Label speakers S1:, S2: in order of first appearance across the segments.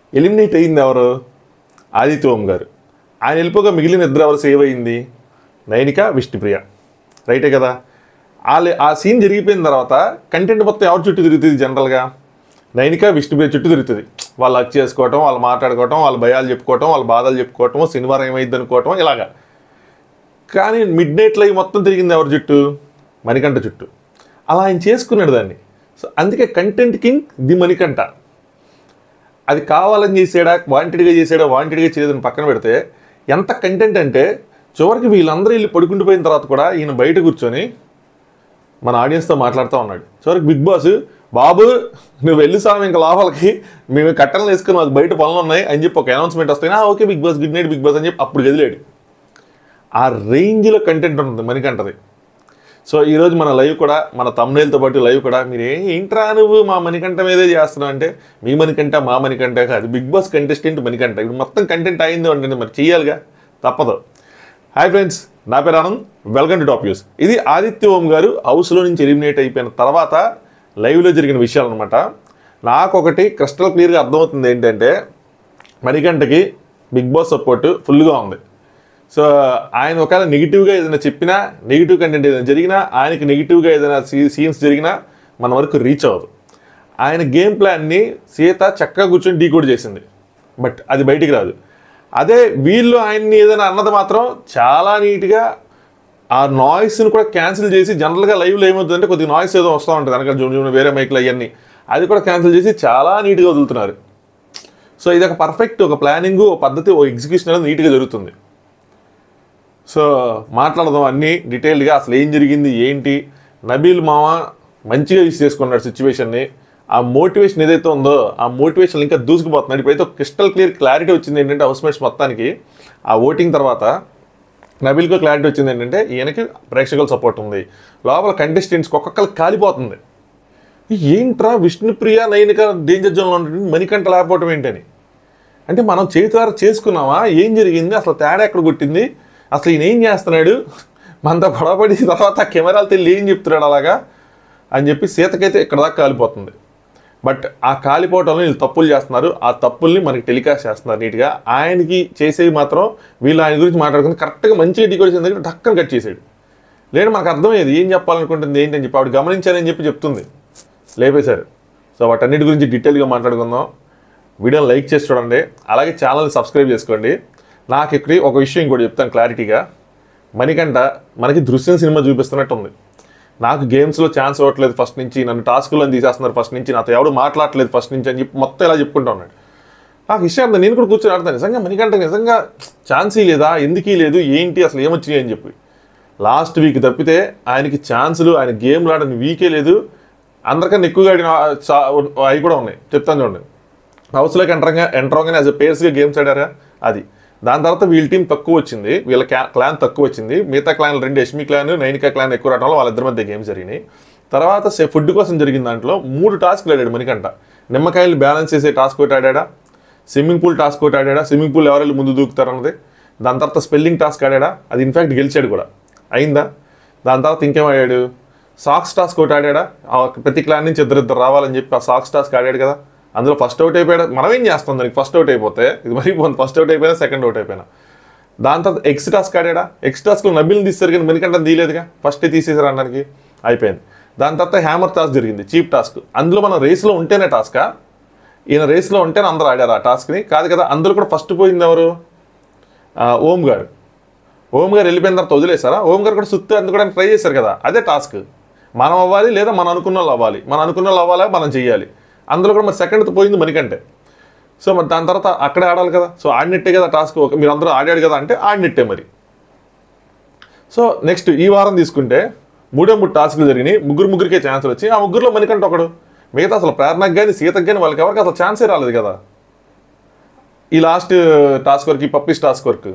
S1: Eliminate అయింది ఎవరు ఆదిత్య ఓం గారు ఆయన వెళ్ళిపోగా మిగిలిన ఇద్దరు ఎవరు సేవ్ అయింది నైనిక విష్ణుప్రియ రైటే కదా వాళ్ళు ఆ సీన్ జరిగిపోయిన తర్వాత కంటెంట్ మొత్తం ఎవరి చుట్టూ తిరుగుతుంది జనరల్గా నైనిక విష్ణుప్రియ చుట్టూ తిరుగుతుంది వాళ్ళు హక్ చేసుకోవటం వాళ్ళు మాట్లాడుకోవటం వాళ్ళ భయాలు చెప్పుకోవటం వాళ్ళ బాధలు చెప్పుకోవటం శనివారం ఏమైంది అనుకోవటం ఇలాగా కానీ మిడ్ నైట్ లైవ్ మొత్తం తిరిగింది ఎవరి చుట్టూ మణికంఠ చుట్టూ అలా ఆయన చేసుకున్నాడు దాన్ని సో అందుకే కంటెంట్ కింగ్ ది మణికంఠ అది కావాలని చేసాడా వాంటెడ్గా చేసాడా వాంటెడ్గా చేయదని పక్కన పెడితే ఎంత కంటెంట్ అంటే చివరికి వీళ్ళందరూ వెళ్ళి పడుకుండిపోయిన తర్వాత కూడా ఈయన బయట కూర్చొని మన ఆడియన్స్తో మాట్లాడుతూ ఉన్నాడు చివరికి బిగ్ బాస్ బాబు నువ్వు వెళ్ళి సామి ఇంకా లోపలికి మేము కట్టలు వేసుకుని మాకు బయట పనులు ఉన్నాయి అని చెప్పి ఒక అనౌన్స్మెంట్ వస్తాయి "ఆ, okay Bigg Boss good night Bigg Boss అని చెప్పి అప్పుడు గదిలేడు ఆ రేంజ్లో కంటెంట్ ఉంటుంది మణికంఠది సో ఈరోజు మన లైవ్ కూడా మన తమ్నేల్తో పాటు లైవ్ కూడా మీరు ఏ ఏంట్రా నువ్వు మా మణికంఠ మీదే చేస్తున్నావు అంటే మీ మణికంఠ మా మణికంఠ కాదు బిగ్ బాస్ కంటెస్టెంట్ మణికంఠ ఇప్పుడు మొత్తం కంటెంట్ అయింది అంటే మరి చేయాలిగా తప్పదు హాయ్ ఫ్రెండ్స్ నా పేరు Anand welcome to top news ఇది ఆదిత్య ఓం గారు హౌస్లో నుంచి ఎలిమినేట్ అయిపోయిన తర్వాత లైవ్లో జరిగిన విషయాలు అనమాట నాకు ఒకటి క్రిస్టల్ క్లియర్గా అర్థమవుతుంది ఏంటంటే మణికంఠకి బిగ్ బాస్ సపోర్ట్ ఫుల్గా ఉంది సో ఆయన ఒకవేళ నెగిటివ్గా ఏదైనా చెప్పినా నెగిటివ్ కంటెంట్ ఏదైనా జరిగినా ఆయనకి నెగిటివ్గా ఏదైనా సీ సీన్స్ జరిగినా మన వరకు రీచ్ అవ్వదు ఆయన గేమ్ ప్లాన్ని సీత చక్కగా కూర్చొని డీకోడ్ చేసింది బట్ అది బయటికి రాదు అదే వీళ్ళు ఆయన్ని ఏదైనా అన్నది మాత్రం చాలా నీట్గా ఆ నాయిస్ని కూడా క్యాన్సిల్ చేసి జనరల్గా లైవ్లో ఏమవుతుందంటే కొద్దిగా నాయిస్ ఏదో వస్తూ ఉంటుంది వెనక జూమ్ జూమ్ వేరే మైక్లు అవన్నీ అది కూడా క్యాన్సిల్ చేసి చాలా నీట్గా వదులుతున్నారు సో ఇది ఒక పర్ఫెక్ట్ ఒక ప్లానింగ్ ఒక పద్ధతి ఒక ఎగ్జిక్యూషన్ అనేది నీట్గా జరుగుతుంది సో మాట్లాడదాం అన్నీ డీటెయిల్డ్గా అసలు ఏం జరిగింది ఏంటి నబీల్ మామ మంచిగా యూస్ చేసుకున్నాడు సిచ్యువేషన్ని ఆ మోటివేషన్ ఏదైతే ఉందో ఆ మోటివేషన్ ఇంకా దూసుకుపోతున్నాడు ఇప్పుడైతే క్రిస్టల్ క్లియర్ క్లారిటీ వచ్చింది ఏంటంటే హౌస్ మేట్స్ మొత్తానికి ఆ ఓటింగ్ తర్వాత నబీల్కి క్లారిటీ వచ్చింది ఏంటంటే ఈయనకి ప్రేక్షకుల సపోర్ట్ ఉంది లోపల కంటెస్టెంట్స్కి ఒక్కొక్కరికి కాలిపోతుంది ఏంట్రా విష్ణుప్రియ నైనిక డేంజర్ జోన్లో ఉంటుంది మణికంఠ లేకపోవటం ఏంటని అంటే మనం చేతులారా చేసుకున్నామా ఏం జరిగింది అసలు తేడా ఎక్కడ కొట్టింది అసలు ఈయన ఏం చేస్తున్నాడు మనతో గొడవపడి తర్వాత కెమెరాలు తెల్లి ఏం చెప్తున్నాడు అలాగా అని చెప్పి సీతకైతే ఇక్కడ దాకా కాలిపోతుంది బట్ ఆ కాలిపోవటంలో వీళ్ళు తప్పులు చేస్తున్నారు ఆ తప్పుల్ని మనకి టెలికాస్ట్ చేస్తున్నారు నీట్గా ఆయనకి చేసేవి మాత్రం వీళ్ళు ఆయన గురించి మాట్లాడుకుని కరెక్ట్గా మంచిగా డీకోడ్ చేసిన దగ్గర టక్కన కట్ చేసాడు లేదు మనకు అర్థమయ్యేది ఏం చెప్పాలనుకుంటుంది ఏంటి అని చెప్పి ఆవిడ గమనించానని చెప్పి చెప్తుంది లేపేశారు సో వాటన్నిటి గురించి డీటెయిల్గా మాట్లాడుకుందాం వీడియోని లైక్ చేసి చూడండి అలాగే ఛానల్ని సబ్స్క్రైబ్ చేసుకోండి నాకు ఇక్కడ ఒక విషయం ఇంకోటి చెప్తాను క్లారిటీగా మణికంట మనకి దృశ్యం సినిమా చూపిస్తున్నట్టు ఉంది నాకు గేమ్స్లో ఛాన్స్ ఇవ్వట్లేదు ఫస్ట్ నుంచి నన్ను టాస్క్లో తీసేస్తున్నారు ఫస్ట్ నుంచి నాతో ఎవడు మాట్లాడట్లేదు ఫస్ట్ నుంచి అని చెప్పి మొత్తం ఇలా చెప్పుకుంటా ఉన్నాడు నాకు విషయం అర్థం నేను కూడా కూర్చొని ఆడతాను నిజంగా మణికంట నిజంగా ఛాన్సీ లేదా ఎందుకీ లేదు ఏంటి అసలు ఏమొచ్చినాయి అని చెప్పి లాస్ట్ వీక్ తప్పితే ఆయనకి ఛాన్సులు ఆయన గేమ్లు ఆడని వీకే లేదు అందరికన్నా ఎక్కువగా ఆడిన ఆ, చా- అవి కూడా ఉన్నాయి చెప్తాను చూడండి హౌస్లోకి ఎంటర్గా ఎంటర్ అవగానే యాజ్ పేర్స్గా గేమ్స్ ఆడారా అది దాని తర్వాత వీళ్ళ టీం తక్కువ వచ్చింది వీళ్ళ క్లా- క్లాన్ తక్కువ వచ్చింది మిగతా క్లాన్ రెండు యష్మి క్లాన్ నైనికా క్లాన్ ఎక్కువ రావడం వల్ల వాళ్ళిద్దరి మధ్య గేమ్స్ జరిగినాయి తర్వాత సే ఫుడ్ కోసం జరిగిన దాంట్లో మూడు టాస్క్లు ఆడాడు మణికంట నిమ్మకాయలు బ్యాలెన్స్ చేసే టాస్క్ ఒకటి ఆడాడా స్విమ్మింగ్ పూల్ టాస్క్ ఒకటి ఆడాడా స్విమ్మింగ్ పూల్ ఎవరెళ్ళి ముందు దూకుతారు అన్నది దాని తర్వాత స్పెల్లింగ్ టాస్క్ ఆడాడా అది ఇన్ఫాక్ట్ గెలిచాడు కూడా అయిందా దాని తర్వాత ఇంకేం ఆడాడు సాక్స్ టాస్క్ ఒకటి ఆడాడా ఆ ప్రతి క్లాన్ నుంచి ఇద్దరు ఇద్దరు రావాలని చెప్పి ఆ సాక్స్ టాస్క్ ఆడాడు కదా అందులో ఫస్ట్ అవుట్ అయిపోయాడు మనం ఏం చేస్తాం దానికి ఫస్ట్ అవుట్ అయిపోతే ఇది మరి ఫస్ట్ అవుట్ అయిపోయినా సెకండ్ అవుట్ అయిపోయినా దాని తర్వాత ఎక్స్ టాస్క్ ఆడాడా ఎక్స్ టాస్క్లో నబిల్ని తీస్తారు కానీ మణికంఠ తీయలేదుగా ఫస్ట్ తీసేసారు అనడానికి అయిపోయింది దాని తర్వాత హ్యామర్ టాస్క్ జరిగింది చీప్ టాస్క్ అందులో మనం రేస్లో ఉంటేనే టాస్కా ఈయన రేస్లో ఉంటేనే అందరూ ఆడారు ఆ టాస్క్ని కాదు కదా అందులో కూడా ఫస్ట్ పోయింది ఎవరు ఆ, ఓం గారు ఓం గారు వెళ్ళిపోయిన తర్వాత వదిలేసారా ఓం గారు కూడా సుత్తు అందుకోవడానికి ట్రై చేశారు కదా అదే టాస్క్ మనం అవ్వాలి లేదా మనం అనుకున్న వాళ్ళు అవ్వాలి మనం అనుకున్న వాళ్ళు అవ్వాలా మనం చెయ్యాలి అందులో కూడా మరి సెకండ్ పోయింది మనకంటే సో మరి దాని తర్వాత అక్కడే ఆడాలి కదా సో ఆడినట్టే కదా టాస్క్ ఒక మీరు అందరూ ఆడాడు కదా అంటే ఆడినట్టే మరి సో నెక్స్ట్ ఈ వారం తీసుకుంటే మూడే మూడు టాస్క్లు జరిగినాయి ముగ్గురు ముగ్గురికే ఛాన్సులు వచ్చి ఆ ముగ్గురులో మణికంట ఒకడు మిగతా అసలు ప్రేరణకు కానీ సీతకు కానీ వాళ్ళకి ఎవరికి అసలు ఛాన్సే రాలేదు కదా ఈ లాస్ట్ టాస్క్ వర్క్ ఈ పప్పీస్ టాస్క్ వర్క్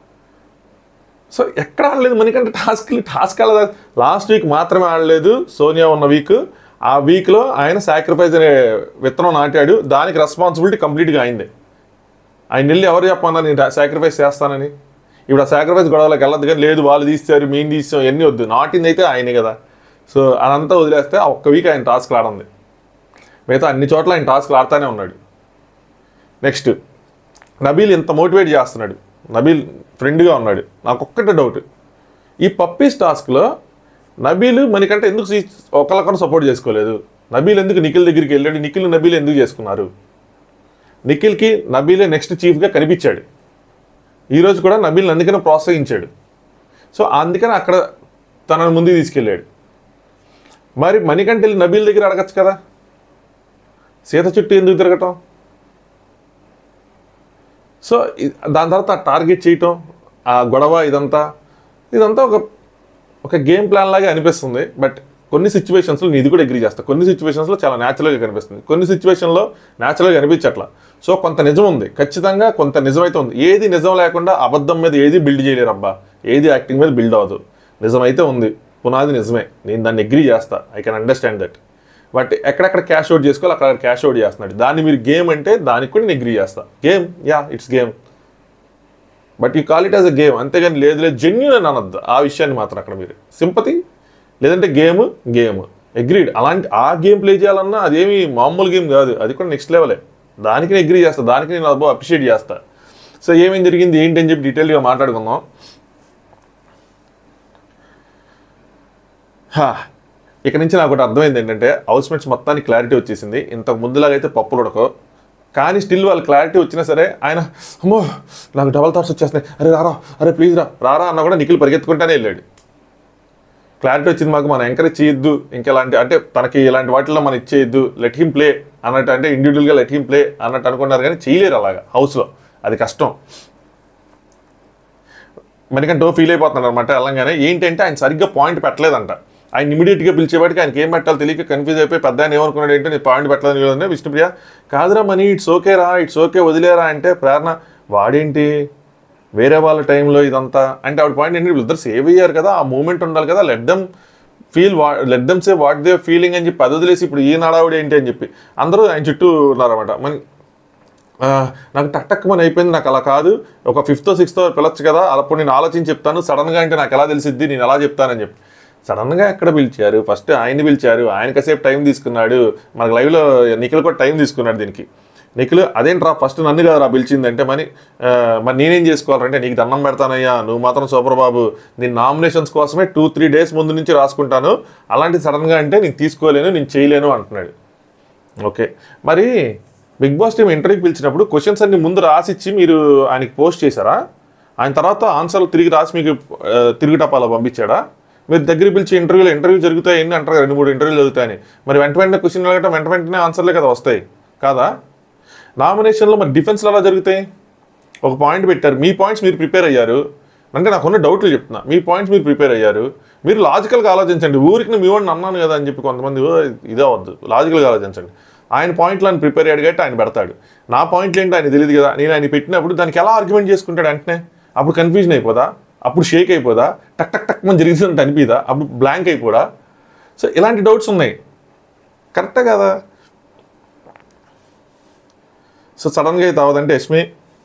S1: సో ఎక్కడ ఆడలేదు మనకంటే టాస్క్ టాస్క్ ఆడలేదు లాస్ట్ వీక్ మాత్రమే ఆడలేదు సోనియా ఉన్న వీక్ ఆ వీక్లో ఆయన సాక్రిఫైస్ అనే విత్తనం నాటాడు దానికి రెస్పాన్సిబిలిటీ కంప్లీట్గా అయింది ఆయన వెళ్ళి ఎవరు చెప్పమన్నా నేను సాక్రిఫైస్ చేస్తానని ఇప్పుడు ఆ సాక్రిఫైస్ గొడవలకు వెళ్ళదు కానీ లేదు వాళ్ళు తీస్తారు మేము తీస్తాం ఎన్ని వద్దు నాటింది అయితే ఆయనే కదా సో అదంతా వదిలేస్తే ఆ ఒక్క వీక్ ఆయన టాస్క్ ఆడంది మిగతా అన్ని చోట్ల ఆయన టాస్క్లు ఆడుతూనే ఉన్నాడు నెక్స్ట్ నబీల్ ఇంత మోటివేట్ చేస్తున్నాడు నబీల్ ఫ్రెండ్గా ఉన్నాడు నాకు ఒక్కటే డౌట్ ఈ పప్పీస్ టాస్క్లో నబీల్ మనకంటే ఎందుకు సీ- ఒకరికొకరు సపోర్ట్ చేసుకోలేదు నబీల్ ఎందుకు నిఖిల్ దగ్గరికి వెళ్ళాడు నిఖిల్ నబీల్ ఎందుకు చేసుకున్నారు నిఖిల్కి నబీలే నెక్స్ట్ చీఫ్గా కనిపించాడు ఈరోజు కూడా నబీల్ అందుకనే ప్రోత్సహించాడు సో అందుకని అక్కడ తనను ముందుకు తీసుకెళ్ళాడు మరి మణికంఠ వెళ్ళి నబీల్ దగ్గర అడగచ్చు కదా సీత చుట్టూ ఎందుకు తిరగటం సో ఇ- దాని తర్వాత టార్గెట్ చేయటం ఆ గొడవ ఇదంతా ఇదంతా ఒక ఒక గేమ్ ప్లాన్ లాగా అనిపిస్తుంది బట్ కొన్ని సిచ్యువేషన్స్లో నేను ఇది కూడా అగ్రీ చేస్తా కొన్ని సిచ్యువేషన్స్లో చాలా న్యాచురల్గా కనిపిస్తుంది కొన్ని సిచ్యువేషన్లో న్యాచురల్గా కనిపించట్లా సో కొంత నిజం ఉంది ఖచ్చితంగా కొంత నిజమైతే ఉంది ఏది నిజం లేకుండా అబద్ధం మీద ఏది బిల్డ్ చేయలేరు అబ్బా ఏది యాక్టింగ్ మీద బిల్డ్ అవ్వదు నిజమైతే ఉంది పునాది నిజమే నేను దాన్ని అగ్రీ చేస్తా I can understand that but ఎక్కడెక్కడ క్యాష్ అవుట్ చేసుకోవాలి అక్కడ క్యాష్ అవుట్ చేస్తున్నాడు దాన్ని మీరు గేమ్ అంటే దానికి కూడా నేను అగ్రీ చేస్తా game yeah it's game but you call it as a game అంతేగాని లేదు లేదు జెన్యున్ అని అనొద్దు ఆ విషయాన్ని మాత్రం అక్కడ మీరు సింపతి లేదంటే గేమ్ గేమ్ అగ్రీడ్ అలాంటి ఆ గేమ్ ప్లే చేయాలన్నా అదేమి మామూలు గేమ్ కాదు అది కూడా నెక్స్ట్ లెవెలే దానికి నేను అగ్రీ చేస్తా దానికి నేను అబ్బో అప్రిషియేట్ చేస్తా సో ఏమేం జరిగింది ఏంటి అని చెప్పి డీటెయిల్గా మాట్లాడుకుందాం హా, ఇక నుంచి నాకు ఒకటి అర్థమైంది ఏంటంటే హౌస్ మేట్స్ మొత్తానికి క్లారిటీ వచ్చేసింది ఇంతకు ముందులాగా అయితే పప్పులు ఉడకో కానీ స్టిల్ వాళ్ళు క్లారిటీ వచ్చినా సరే ఆయన అమ్మో నాకు డబల్ థాట్స్ వచ్చేస్తున్నాయి అరే రారా అరే ప్లీజ్ రా రారా అన్న కూడా నిఖిల్ పరిగెత్తుకుంటానే వెళ్ళాడు క్లారిటీ వచ్చింది మాకు మనం ఎంకరేజ్ చేయొద్దు ఇంకెలాంటి అంటే తనకి ఇలాంటి వాటిల్లో మనం ఇచ్చేయద్దు లెట్ హిమ్ ప్లే అన్నట్టు అంటే ఇండివిజువల్గా లెట్ హిమ్ ప్లే అన్నట్టు అనుకున్నారు కానీ చేయలేరు అలాగా హౌస్లో అది కష్టం మనకంటో ఫీల్ అయిపోతున్నాడు అనమాట వెళ్ళంగానే ఏంటంటే ఆయన సరిగ్గా పాయింట్ పెట్టలేదంట ఆయన ఇమీడియట్గా పిలిచేవాడికి ఆయనకి ఏం పెట్టాలో తెలియక కన్ఫ్యూజ్ అయిపోయి పెద్ద ఆయన ఏమనుకున్నాడు ఏంటో నేను పాయింట్ పెట్టలేదు కదండి విష్ణుప్రియ కాదురా మనీ ఇట్స్ ఓకే రా ఇట్స్ ఓకే వదిలేరా అంటే ప్రేరణ వాడేంటి వేరే వాళ్ళ టైంలో ఇదంతా అంటే ఆవిడ పాయింట్ ఏంటి వీళ్ళిద్దరు సేవ్ అయ్యారు కదా ఆ మూమెంట్ ఉండాలి కదా లెట్ దమ్ ఫీల్ వా let them say what they feeling అని చెప్పి అది వదిలేసి ఇప్పుడు ఈ నడావుడు ఏంటి అని చెప్పి అందరూ ఆయన చుట్టూ ఉన్నారన్నమాట మన ఆ, నాకు టక్ టక్ మన అయిపోయింది నాకు అలా కాదు ఒక ఫిఫ్త్ సిక్స్త్ పిలవచ్చు కదా అప్పుడు నేను ఆలోచించి చెప్తాను సడన్గా అంటే నాకు ఎలా తెలిసిద్ది నేను ఎలా చెప్తానని చెప్పి సడన్గా ఎక్కడ పిలిచారు ఫస్ట్ ఆయన్ని పిలిచారు ఆయన కాసేపు టైం తీసుకున్నాడు మనకు లైవ్లో నిఖిల్ కూడా టైం తీసుకున్నాడు దీనికి నిఖిల్ అదేంట్రా ఫస్ట్ నన్ను కదరా పిలిచింది అంటే మరి ఆ, మరి నేనేం చేసుకోవాలంటే నీకు దండం పెడతానయ్యా నువ్వు మాత్రం సూపర్ బాబు నేను నామినేషన్స్ కోసమే టూ త్రీ డేస్ ముందు నుంచి రాసుకుంటాను అలాంటి సడన్గా అంటే నేను తీసుకోలేను నేను చేయలేను అంటున్నాడు ఓకే మరి బిగ్ బాస్ టీం ఇంటర్వ్యూకి పిలిచినప్పుడు క్వశ్చన్స్ అన్ని ముందు రాసిచ్చి మీరు ఆయనకి పోస్ట్ చేశారా ఆయన తర్వాత ఆన్సర్లు తిరిగి రాసి మీకు ఆ, తిరిగి టపాలా పంపించాడా మీరు దగ్గర పిలిచి ఇంటర్వ్యూలో ఇంటర్వ్యూ జరుగుతాయి ఎన్ని అంటారు కదా, రెండు మూడు ఇంటర్వ్యూలు జరుగుతాయని మరి వెంట వెంటనే క్వశ్చన్ అడగటం వెంట వెంటనే ఆన్సర్లే కదా వస్తాయి కాదా నామినేషన్లో మరి డిఫెన్స్లో ఎలా జరుగుతాయి ఒక పాయింట్ పెట్టారు మీ పాయింట్స్ మీరు ప్రిపేర్ అయ్యారు అంటే నాకున్న డౌట్లు చెప్తున్నా మీ పాయింట్స్ మీరు ప్రిపేర్ అయ్యారు మీరు లాజికల్గా ఆలోచించండి ఊరికి మీ వాడిని అన్నాను కదా అని చెప్పి కొంతమంది "ఓ, ఇదే వద్దు లాజికల్గా ఆలోచించండి ఆయన పాయింట్లను ప్రిపేర్ అయ్యాడు కాబట్టి ఆయన పెడతాడు నా పాయింట్లు ఏంటి ఆయన తెలియదు కదా నేను ఆయన పెట్టినప్పుడు దానికి ఎలా ఆర్గ్యుమెంట్ చేసుకుంటాడు వెంటనే అప్పుడు కన్ఫ్యూజన్ అయిపోదా అప్పుడు షేక్ అయిపోదా టక్ టక్ టక్ మన జరిగినట్టు అనిపిదా అప్పుడు బ్లాంక్ అయిపోదా సో ఇలాంటి డౌట్స్ ఉన్నాయి కరెక్టే కదా సో సడన్గా అయితే అవ్వదంటే యష్మి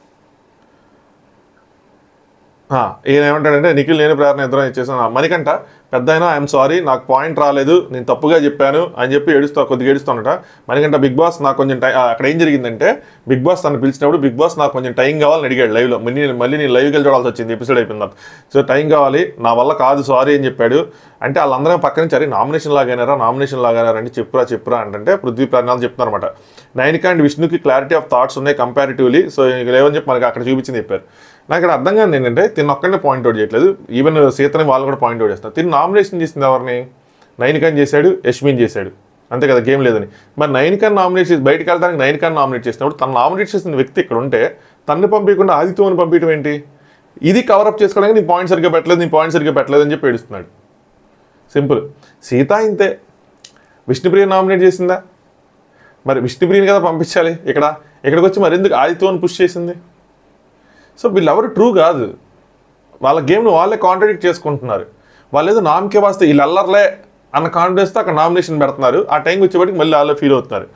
S1: ఆ, ఈయన ఏమంటాడంటే నిఖిల్ నేను ప్రేరణ ఇద్దరం ఇచ్చేసాను మణికంట పెద్ద అయినా ఐఎమ్ సారీ నాకు పాయింట్ రాలేదు నేను తప్పుగా చెప్పాను అని చెప్పి ఏడుస్తా కొద్దిగా ఏడుస్తానట మణికంట బిగ్ బాస్ నాకు కొంచెం టైం అక్కడ ఏం జరిగిందంటే బిగ్ బాస్ తను పిలిచినప్పుడు బిగ్ బాస్ నాకు కొంచెం టైం కావాలని అడిగాడు లైవ్లో మళ్ళీ నేను మళ్ళీ నేను లైవ్కి వెళ్ళి చూడాల్సి వచ్చింది ఎపిసోడ్ అయిపోయిన తర్వాత సో టైం కావాలి నా వల్ల కాదు సారీ అని చెప్పాడు అంటే వాళ్ళందరం పక్క నుంచి అరే నామినేషన్ లాగానారా నామినేషన్ లాగానారా అంటే చెప్పురా చెప్పురా అంటే పృథ్వీ ప్రణాలు చెప్తున్నారన్నమాట నైన్కి అండ్ విష్ణుకి క్లారిటీ ఆఫ్ థాట్స్ ఉన్నాయి కంపారిటివ్లీ సో ఇక లేవని చెప్పి మనకి అక్కడ చూపించింది చెప్పారు నాకు ఇక్కడ అర్థం కాదు ఏంటంటే తిన్న ఒక్కడే పాయింట్ అవుట్ చేయట్లేదు ఈవెన్ సీతని వాళ్ళు కూడా పాయింట్ అవుట్ చేస్తారు తిని నామినేషన్ చేసింది ఎవరిని నైన్కాన్ చేశాడు యష్మిన్ చేశాడు అంతే కదా గేమ్ లేదని మరి నైన్కాన్ నామినేట్ చేసి బయటకు వెళ్ళడానికి నైన్కాన్ నామినేట్ చేసినప్పుడు తను నామినేట్ చేసిన వ్యక్తి ఇక్కడ ఉంటే తన్ను పంపించకుండా ఆదిత్యని పంపించడం ఏంటి ఇది కవరప్ చేసుకోవడానికి నీ పాయింట్ సరిగ్గా పెట్టలేదు నీ పాయింట్ సరిగ్గా పెట్టలేదు అని చెప్పి ఏడుస్తున్నాడు సింపుల్ సీత ఇంతే విష్ణుప్రియ నామినేట్ చేసిందా మరి విష్ణుప్రియని కదా పంపించాలి ఇక్కడ ఇక్కడికి వచ్చి మరెందుకు ఆదిత్యని పుష్ చేసింది సో వీళ్ళెవరు ట్రూ కాదు వాళ్ళ గేమ్ను వాళ్ళే కాంట్రడిక్ట్ చేసుకుంటున్నారు వాళ్ళు ఏదో నామకే వాస్తే వీళ్ళు అల్లర్లే అన్న కాన్ఫిడెన్స్తో అక్కడ నామినేషన్ పెడుతున్నారు ఆ టైంకి వచ్చేప్పటికి మళ్ళీ వాళ్ళే ఫీల్ అవుతున్నారు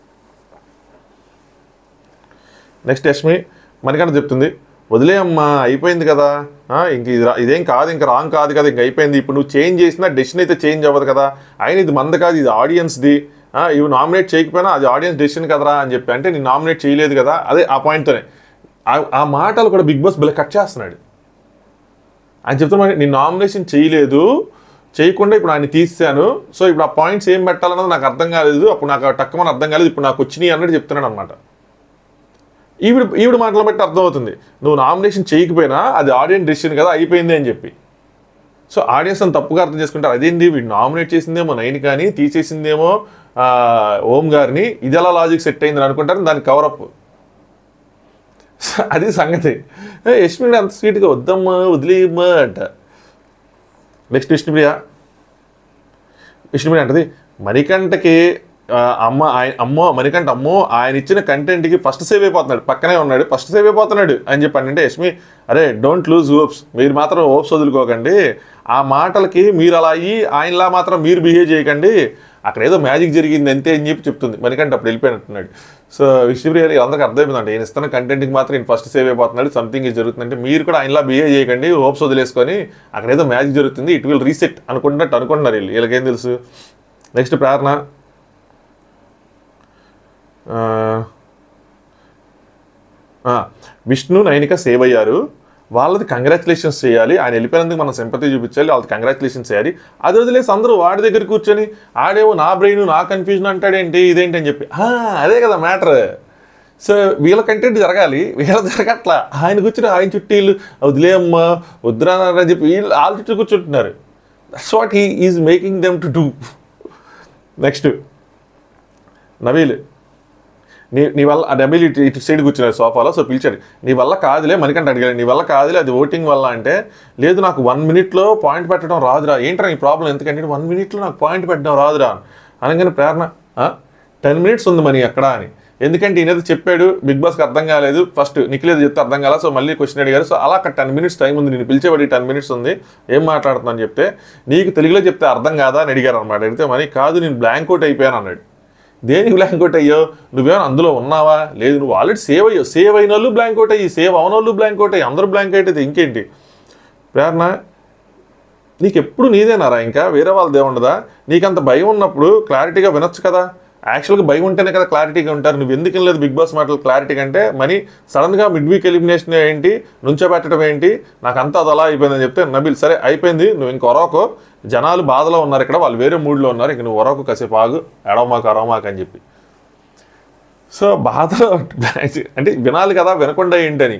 S1: నెక్స్ట్ యష్మి మనకన్నా చెప్తుంది వదిలే అమ్మా అయిపోయింది కదా ఆ, ఇంక ఇది రా- ఇదేం కాదు ఇంకా రాంగ్ కాదు కదా ఇంక అయిపోయింది ఇప్పుడు నువ్వు చేంజ్ చేసినా డెసిషన్ అయితే చేంజ్ అవ్వదు కదా అయినా ఇది మంద కాదు ఇది ఆడియన్స్ది ఆ, ఇవి నామినేట్ చేయకపోయినా అది ఆడియన్స్ డెసిషన్ కదరా అని చెప్పి అంటే నేను నామినేట్ చేయలేదు కదా అదే ఆ పాయింట్తోనే ఆ- ఆ మాటలు కూడా బిగ్ బాస్ బిల్ల కట్ చేస్తున్నాడు ఆయన చెప్తున్నా నేను నామినేషన్ చేయలేదు చేయకుండా ఇప్పుడు ఆయన తీసాను సో ఇప్పుడు ఆ పాయింట్స్ ఏం పెట్టాలన్నది నాకు అర్థం కాలేదు అప్పుడు నాకు టక్కమని అర్థం కాలేదు ఇప్పుడు నాకు వచ్చినాయి అన్నట్టు చెప్తున్నాడు అనమాట ఈవిడ ఈవిడ మాటలు బట్టి అర్థమవుతుంది నువ్వు నామినేషన్ చేయకపోయినా అది ఆడియన్స్ డెసిషన్ కదా అయిపోయింది అని చెప్పి సో ఆడియన్స్ అని తప్పుగా అర్థం చేసుకుంటారు అదేంటి వీడు నామినేట్ చేసిందేమో నైన్ కానీ తీసేసిందేమో ఆ, ఓం గారిని ఇది ఎలా లాజిక్ సెట్ అయిందని అనుకుంటారు దాని కవరప్ అది సంగతి ఏ, యశ్మి అంత స్వీట్గా వద్దమ్మా వదిలేయమ్మా అంట నెక్స్ట్ విష్ణుప్రియ విష్ణుప్రియ అంటది మణికంఠకి ఆ, అమ్మ ఆయన అమ్మో మణికంఠ అమ్మో ఆయన ఇచ్చిన కంటెంట్కి ఫస్ట్ సేవ్ అయిపోతున్నాడు పక్కనే ఉన్నాడు ఫస్ట్ సేవ్ అయిపోతున్నాడు అని చెప్పండి అంటే యశ్మి అరే డోంట్ లూజ్ హోప్స్ మీరు మాత్రం హోప్స్ వదులుకోకండి ఆ మాటలకి మీరు అలా అయ్యి ఆయనలా మాత్రం మీరు బిహేవ్ చేయకండి అక్కడ ఏదో మ్యాజిక్ జరిగింది అంతే అని చెప్పి చెప్తుంది మణికంఠ అప్పుడు వెళ్ళిపోయినట్టున్నాడు సో విష్ణుప్రియ అందరికి అర్థమైందంటే ఈయన ఇస్తున్న కంటెంట్కి మాత్రం ఈయన ఫస్ట్ సేవ్ అయిపోతున్నాడు సంథింగ్ ఇది జరుగుతుందంటే మీరు కూడా ఆయనలా బిహేవ్ చేయకండి హోప్స్ వదిలేసుకొని అక్కడ ఏదో మ్యాజిక్ జరుగుతుంది ఇట్ విల్ రీసెట్ అనుకుంటున్నట్టు అనుకుంటున్నారు వీళ్ళు వీళ్ళకేం తెలుసు నెక్స్ట్ ప్రార్థన ఆ, ఆ, విష్ణు నైనిక సేవ్ అయ్యారు వాళ్ళది కంగ్రాచులేషన్స్ చేయాలి ఆయన వెళ్ళిపోయినందుకు మనం సింపతి చూపించాలి వాళ్ళకి కంగ్రాచులేషన్స్ చేయాలి అది వదిలేసి అందరూ వాడి దగ్గర కూర్చొని ఆడేమో నా బ్రెయిన్ నా కన్ఫ్యూజన్ అంటాడేంటి ఇదేంటి అని చెప్పి "ఆ, అదే కదా మ్యాటర్ సో వీళ్ళ కంటెంట్ జరగాలి వీళ్ళ జరగట్లా ఆయన కూర్చుని ఆయన చుట్టీలు వదిలేయమ్మా వద్దురా అని చెప్పి వీళ్ళు వాళ్ళ చుట్టూ కూర్చుంటున్నారు that's what he is making them to do next Nabeel నీ నీ వల్ల ఆ డబ్బులు ఇటు ఇటు సైడ్ కూర్చున్నారు సోఫాలో సో పిలిచాడు నీ వల్ల కాదులే మనకంటే అడిగాడు నీ వల్ల కాదులే అది ఓటింగ్ వల్ల అంటే లేదు నాకు వన్ మినిట్లో పాయింట్ పెట్టడం రాదురా ఏంట్రా నీ ప్రాబ్లం ఎందుకంటే వన్ మినిట్లో నాకు పాయింట్ పెట్టడం రాదురా అనగానే ప్రేరణ టెన్ మినిట్స్ ఉంది మనీ ఎక్కడ అని ఎందుకంటే ఈయన ఏదో చెప్పాడు బిగ్ బాస్కి అర్థం కాలేదు ఫస్ట్ నిఖిల్ ఏదో చెప్తే అర్థం కాలేదు సో మళ్ళీ క్వశ్చన్ అడిగారు సో అలా అక్కడ టెన్ మినిట్స్ టైం ఉంది నేను పిలిచేవాడి టెన్ మినిట్స్ ఉంది ఏం మాట్లాడుతున్నాను చెప్తే నీకు తెలుగులో చెప్తే అర్థం కాదా అని అడిగారు అనమాట అడిగితే మరి కాదు నేను బ్లాంక్ అవుట్ అయిపోయాను అన్నాడు దేనికి బ్లాంక్ అవుట్ అయ్యో నువ్వేమైనా అందులో ఉన్నావా లేదు నువ్వు ఆల్రెడీ సేవ్ అయ్యావు సేవ్ అయిన వాళ్ళు బ్లాంక్ అవుట్ అయ్యి సేవ్ అవన వాళ్ళు బ్లాంక్ అవుట్ అయ్యి అందరూ బ్లాంక్ అయితే ఇంకేంటి ప్రేరణ నీకు ఎప్పుడు నీదేనారా ఇంకా వేరే వాళ్ళదే ఉండదా నీకంత భయం ఉన్నప్పుడు క్లారిటీగా వినొచ్చు కదా యాక్చువల్గా భయం ఉంటేనే కదా క్లారిటీగా ఉంటారు నువ్వు ఎందుకు లేదు బిగ్ బాస్ మాటలు క్లారిటీ అంటే మరి సడన్గా మిడ్ వీక్ ఎలిమినేషన్ ఏంటి నుంచోబెట్టడం ఏంటి నాకు అంతా అది అలా అయిపోయిందని చెప్తే నబిల్ సరే అయిపోయింది నువ్వు ఇంక ఒరవకో జనాలు బాధలో ఉన్నారు ఇక్కడ వాళ్ళు వేరే మూడ్లో ఉన్నారు ఇంక నువ్వు ఒరవకు కాసేపు ఆగు ఎడవమాకు అరవమాకు అని చెప్పి సో బాధలో అంటే వినాలి కదా వినకుండా ఏంటని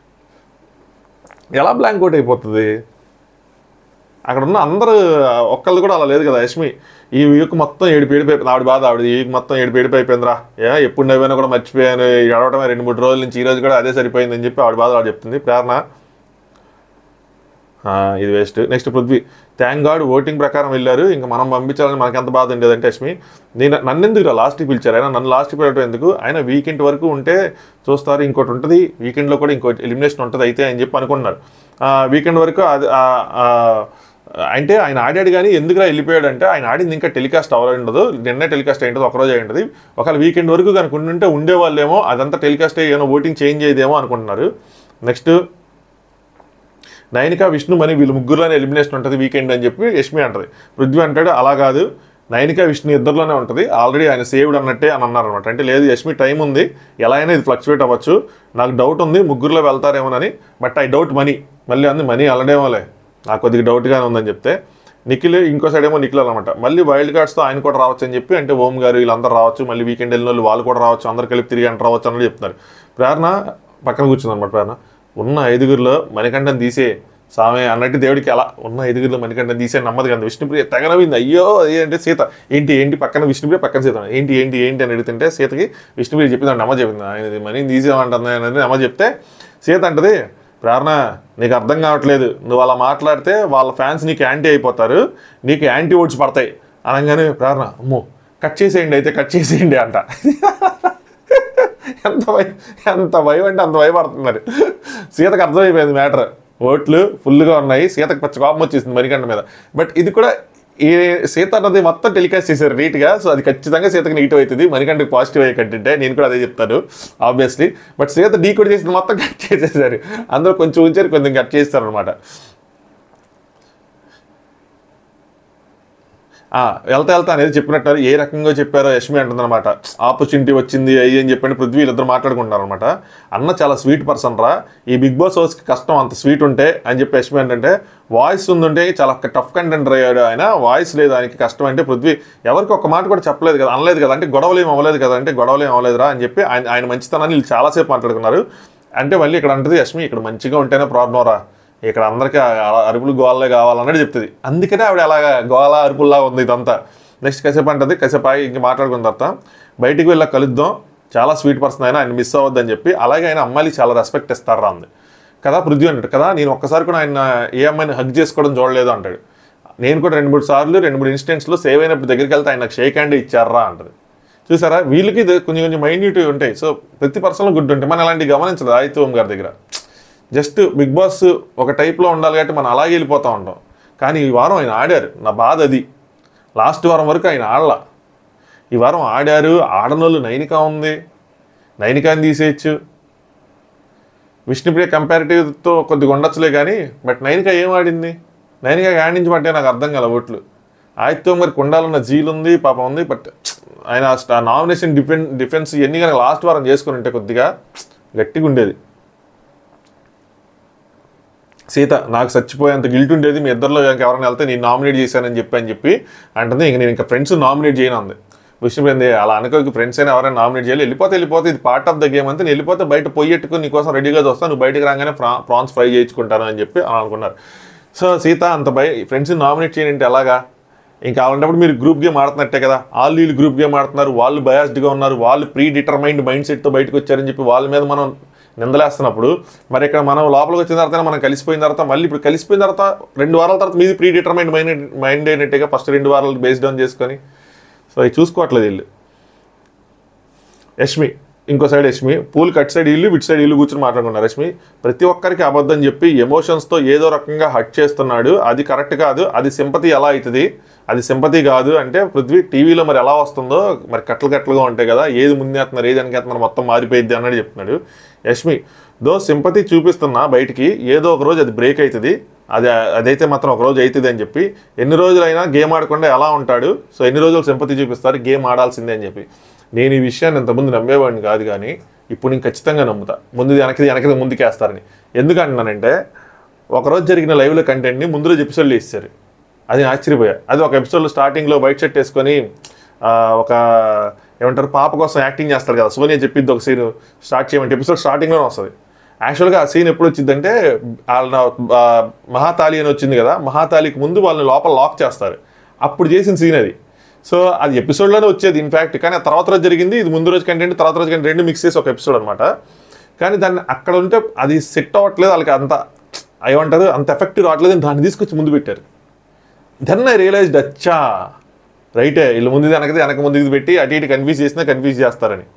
S1: ఎలా బ్లాంక్ అవుట్ అయిపోతుంది అక్కడ ఉన్న అందరూ ఒక్కళ్ళు కూడా అలా లేదు కదా యష్మి ఈ వీక్ మొత్తం ఏడు ఏడిపోయి ఆవిడ బాధ ఆవిడ ఈ వీక్ మొత్తం ఏడు ఏడిపోయి అయిపోయిందిరా ఏ ఎప్పుడు నవ్వానో కూడా మర్చిపోయాను ఈ ఏడవటమే రెండు మూడు రోజుల నుంచి ఈ రోజు కూడా అదే సరిపోయిందని చెప్పి ఆవిడ బాధ ఆవిడ చెప్తుంది ప్రేరణ ఆ, ఇది waste next Prithvi thank God voting ప్రకారం వెళ్ళారు ఇంకా మనం పంపించాలని మనకి ఎంత బాధ ఉండేదంటే యష్మి నేను నన్ను ఎందుకు లాస్ట్కి పిలిచారు ఆయన నన్ను లాస్ట్కి పిలవడం ఎందుకు ఆయన వీకెండ్ వరకు ఉంటే చూస్తారు ఇంకోటి ఉంటుంది వీకెండ్లో కూడా ఇంకోటి ఎలిమినేషన్ ఉంటుంది అయితే అని చెప్పి అనుకున్నారు వీకెండ్ వరకు అది ఆ, ఆ, అంటే ఆయన ఆడాడు కానీ ఎందుకురా వెళ్ళిపోయాడు అంటే ఆయన ఆడింది ఇంకా టెలికాస్ట్ అవ్వాలి ఉండదు నిన్నే టెలికాస్ట్ అయి ఉంటుంది ఒకరోజు అయి ఉంటుంది ఒకవేళ వీకెండ్ వరకు కనుక ఉంటే ఉండేవాళ్ళేమో అదంతా టెలికాస్ట్ అయ్యి ఏమో ఓటింగ్ చేంజ్ అయ్యేదేమో అనుకుంటున్నారు నెక్స్ట్ నైనిక విష్ణు మని వీళ్ళు ముగ్గురులోనే ఎలిమినేషన్ ఉంటుంది వీకెండ్ అని చెప్పి యష్మి అంటది పృథ్వీ అంటాడు అలా కాదు నైనిక విష్ణు ఇద్దరిలోనే ఉంటుంది ఆల్రెడీ ఆయన సేవ్డ్ అన్నట్టే అని అన్నారు అనమాట అంటే లేదు యష్మి టైం ఉంది ఎలా అయినా ఇది ఫ్లక్చువేట్ అవ్వచ్చు నాకు డౌట్ ఉంది ముగ్గురులో వెళ్తారేమోనని బట్ ఐ డౌట్ మనీ మళ్ళీ అంది మనీ అల్లడేమోలే నాకు కొద్దిగా డౌట్గానే ఉందని చెప్తే నిఖిల్ ఇంకో సైడ్ ఏమో నిఖిల్ అనమాట మళ్ళీ వైల్డ్ కార్డ్స్తో ఆయన కూడా రావచ్చు అని చెప్పి అంటే ఓం గారు వీళ్ళందరూ రావచ్చు మళ్ళీ వీకెండ్ వెళ్ళిన వాళ్ళు వాళ్ళు కూడా రావచ్చు అందరు కలిపి తిరిగి అంట రావచ్చు అన్నది చెప్తున్నారు ప్రేరణ పక్కన కూర్చుంది అనమాట ప్రేరణ ఉన్న ఐదుగురిలో మణికంఠం తీసే సామె అన్నట్టు దేవుడికి అలా ఉన్న ఐదుగురిలో మణికంఠం తీసే నమ్మదు కదా విష్ణుప్రియ తెగనవింది అయ్యో అది అంటే సీత ఏంటి ఏంటి పక్కన విష్ణుప్రియ పక్కన సీత ఏంటి ఏంటి ఏంటి అని అడుగుతుంటే సీతకి విష్ణుప్రియ చెప్పింది అమ్మ చెప్పింది ఆయన ఇది మనీ తీసేమంటుంది అనేది అమ్మ చెప్తే సీత అంటది ప్రేరణ నీకు అర్థం కావట్లేదు నువ్వు అలా మాట్లాడితే వాళ్ళ ఫ్యాన్స్ నీకు యాంటీ అయిపోతారు నీకు యాంటీ ఓట్స్ పడతాయి అనగానే ప్రేరణ అమ్మో కట్ చేసేయండి అయితే కట్ చేసేయండి అంట ఎంత భయం ఎంత భయం అంటే అంత భయపడుతున్నారు సీతకు అర్థమైపోయింది మ్యాటర్ ఓట్లు ఫుల్గా ఉన్నాయి సీతకు పచ్చ కోపం వచ్చేసింది మణికంఠ మీద బట్ ఇది కూడా ఈ సీత అన్నది మొత్తం టెలికాస్ట్ చేశారు నీట్గా సో అది ఖచ్చితంగా సీతకు నెగిటివ్ అవుతుంది మణికంఠకి పాజిటివ్ అయ్యే కంటెంటే నేను కూడా అదే చెప్తాను ఆబ్వియస్లీ బట్ సీత డీ కూడా చేసింది మొత్తం కట్ చేసేసారు అందరూ కొంచెం ఉంచారు కొంచెం కట్ చేస్తారు అనమాట ఆ, వెళ్తా వెళ్తా అనేది చెప్పినట్టు ఏ రకంగా చెప్పారో యష్మి అంటుందన్నమాట ఆపర్చునిటీ వచ్చింది అయ్యి అని చెప్పండి పృథ్వీ వీళ్ళిద్దరు మాట్లాడుకుంటున్నారు అనమాట అన్న చాలా స్వీట్ పర్సన్ రా ఈ బిగ్ బాస్ హౌస్కి కష్టం అంత స్వీట్ ఉంటే అని చెప్పి యష్మి అంటే వాయిస్ ఉందంటే చాలా టఫ్ కంటెంట్ అయ్యాడు ఆయన వాయిస్ లేదు ఆయనకి కష్టం అంటే పృథ్వీ ఎవరికి ఒక మాట కూడా చెప్పలేదు కదా అనలేదు కదా అంటే గొడవలు ఏం అవ్వలేదు కదా అంటే గొడవలు ఏం అవ్వలేదురా అని చెప్పి ఆయన ఆయన మంచితనాన్ని వీళ్ళు చాలాసేపు మాట్లాడుకున్నారు అంటే మళ్ళీ ఇక్కడ అంటది యష్మి ఇక్కడ మంచిగా ఉంటేనే ప్రాబ్లం రా ఇక్కడ అందరికీ ఆ అరుపులు గోళ్ళే కావాలన్నట్టు చెప్తుంది అందుకనే ఆవిడ అలాగా గోళ అరుపుల్లా ఉంది ఇదంతా నెక్స్ట్ కాసేపు అంటది కాసేపు ఆగి ఇంక మాట్లాడుకున్న తర్వాత బయటికి వెళ్ళి కలుద్దాం చాలా స్వీట్ పర్సన్ అయినా ఆయన మిస్ అవ్వద్దని చెప్పి అలాగే ఆయన అమ్మాయికి చాలా రెస్పెక్ట్ ఇస్తారా అంది కదా పృథ్వీ అంటాడు కదా నేను ఒక్కసారి కూడా ఆయన ఏ అమ్మాయిని హగ్ చేసుకోవడం చూడలేదు అంటాడు నేను కూడా రెండు మూడు సార్లు రెండు మూడు ఇన్స్టెంట్స్లో సేవ్ అయినప్పుడు దగ్గరికి వెళ్తే ఆయన నాకు షేక్ హ్యాండ్ ఇచ్చారా అంటది చూసారా వీళ్ళకి ఇది కొంచెం కొంచెం మైన్యూట్ ఉంటాయి సో ప్రతి పర్సన్లో గుడ్ ఉంటాయి మనం అలాంటివి గమనించదు ఆదిత్యం గారి దగ్గర జస్ట్ బిగ్ బాస్ ఒక టైప్లో ఉండాలి కాబట్టి మనం అలాగే వెళ్ళిపోతూ ఉంటాం కానీ ఈ వారం ఆయన ఆడారు నా బాధ అది లాస్ట్ వారం వరకు ఆయన ఆడలా ఈ వారం ఆడారు ఆడనోళ్ళు నైనిక ఉంది నైనికాని తీసేయచ్చు విష్ణుప్రియ కంపారిటివ్తో కొద్దిగా ఉండొచ్చులే కానీ బట్ నైనిక ఏం ఆడింది నైనిక ఆడించి పట్టే నాకు అర్థం కాల ఓట్లు ఆదిత్యం మరి కుండాలన్న జీలు ఉంది పాపం ఉంది బట్ ఆయన ఆ నామినేషన్ డిఫెన్ డిఫెన్స్ ఇవన్నీ కనుక లాస్ట్ వారం చేసుకుని ఉంటే కొద్దిగా గట్టిగా ఉండేది సీత నాకు చచ్చిపోయేంత గిల్ట్ ఉండేది మీ ఇద్దరిలో ఇంకా ఎవరైనా వెళ్తే నేను నామినేట్ చేశానని చెప్పి అని చెప్పి అంటుంది ఇంక నేను ఇంకా ఫ్రెండ్స్ నామినేట్ చేయను అంది విష్ణుప్రింది అలా అనుకోకి ఫ్రెండ్స్ అయినా ఎవరైనా నామినేట్ చేయాలి వెళ్ళిపోతే వెళ్ళిపోతే ఇది పార్ట్ ఆఫ్ ద గేమ్ అంతే నేను వెళ్ళిపోతే బయట పొయ్యెట్టుకుని నీకోసం రెడీగా వస్తాను నువ్వు బయటకు రాగానే ఫ్రా ప్రాన్స్ ఫ్రై చేయించుకుంటాను అని చెప్పి అలా అనుకున్నారు సో సీత అంత బయ ఫ్రెండ్స్ని నామినేట్ చేయండి ఎలాగా ఇంకా అలాంటప్పుడు మీరు గ్రూప్ గేమ్ ఆడుతున్నట్టే కదా వాళ్ళు వీళ్ళు గ్రూప్ గేమ్ ఆడుతున్నారు వాళ్ళు బయాస్డ్గా ఉన్నారు వాళ్ళు ప్రీ డిటర్మైండ్ మైండ్ సెట్తో బయటకు వచ్చారని చెప్పి వాళ్ళ మీద మనం నిందలేస్తున్నప్పుడు మరి ఇక్కడ మనం లోపలికి వచ్చిన తర్వాత మనం కలిసిపోయిన తర్వాత మళ్ళీ ఇప్పుడు కలిసిపోయిన తర్వాత రెండు వారాల తర్వాత మీది ప్రీ డిటర్మైండ్ మైండ్ మైండ్ అయినట్టుగా ఫస్ట్ రెండు వారాలు బేస్ డౌన్ చేసుకొని సో అవి చూసుకోవట్లేదు వీళ్ళు యష్మి ఇంకో side Yashmi pool cut side ఇల్లు ఇటు సైడ్ ఇల్లు కూర్చొని మాట్లాడుకున్నారు యష్మి ప్రతి ఒక్కరికి అబద్ధం చెప్పి ఎమోషన్స్తో ఏదో రకంగా హట్ చేస్తున్నాడు అది కరెక్ట్ కాదు అది సింపతి ఎలా అవుతుంది అది సింపతి కాదు అంటే పృథ్వీ టీవీలో మరి ఎలా వస్తుందో మరి కట్టలు కట్టలుగా ఉంటాయి కదా ఏది ముందేస్తున్నారు ఏది వెనకేస్తున్నారు మొత్తం మారిపోయింది అన్నట్టు చెప్తున్నాడు యష్మి దో సింపతి చూపిస్తున్నా బయటికి ఏదో ఒక రోజు అది బ్రేక్ అవుతుంది అది అదైతే మాత్రం ఒక రోజు అవుతుంది అని చెప్పి ఎన్ని రోజులైనా గేమ్ ఆడకుండా ఎలా ఉంటాడు సో ఎన్ని రోజులు సింపతి చూపిస్తారు గేమ్ ఆడాల్సిందే అని చెప్పి నేను ఈ విషయాన్ని ఇంతకుముందు నమ్మేవాడిని కాదు కానీ ఇప్పుడు నేను ఖచ్చితంగా నమ్ముతా ముందు వెనక్కి వెనక్కి ముందుకేస్తారని ఎందుకు అంటున్నానంటే ఒకరోజు జరిగిన లైవ్లో కంటెంట్ని ముందు రోజు ఎపిసోడ్లో ఇస్తారు అది నేను ఆశ్చర్యపోయా అది ఒక ఎపిసోడ్లో స్టార్టింగ్లో వైట్ షర్ట్ వేసుకొని ఆ, ఒక ఏమంటారు పాప కోసం యాక్టింగ్ చేస్తారు కదా సోనియా చెప్పింది ఒక సీన్ స్టార్ట్ చేయమంటే ఎపిసోడ్ స్టార్టింగ్లోనే వస్తుంది యాక్చువల్గా ఆ సీన్ ఎప్పుడు వచ్చిందంటే వాళ్ళ ఆ, మహాతాలి అని వచ్చింది కదా మహాతాలికి ముందు వాళ్ళని లోపల లాక్ చేస్తారు అప్పుడు చేసిన సీన్ అది సో అది ఎపిసోడ్లోనే వచ్చేది ఇన్ఫ్యాక్ట్ కానీ ఆ తర్వాత రోజు జరిగింది ఇది ముందు రోజు కంటెంట్ తర్వాత రోజు కంటెంట్ రెండు మిక్స్ చేసి ఒక ఎపిసోడ్ అనమాట కానీ దాన్ని అక్కడ ఉంటే అది సెట్ అవ్వట్లేదు వాళ్ళకి అంత ఏమంటారు అంత ఎఫెక్టివ్ రావట్లేదు దాన్ని తీసుకొచ్చి ముందు పెట్టారు దెన్ ఐ రియలైజ్డ్ అచ్చా రైటే వీళ్ళు ముందు వెనకది వెనక ముందు ఇది పెట్టి అటు ఇటు కన్ఫ్యూజ్ చేసినా కన్ఫ్యూజ్ చేస్తారని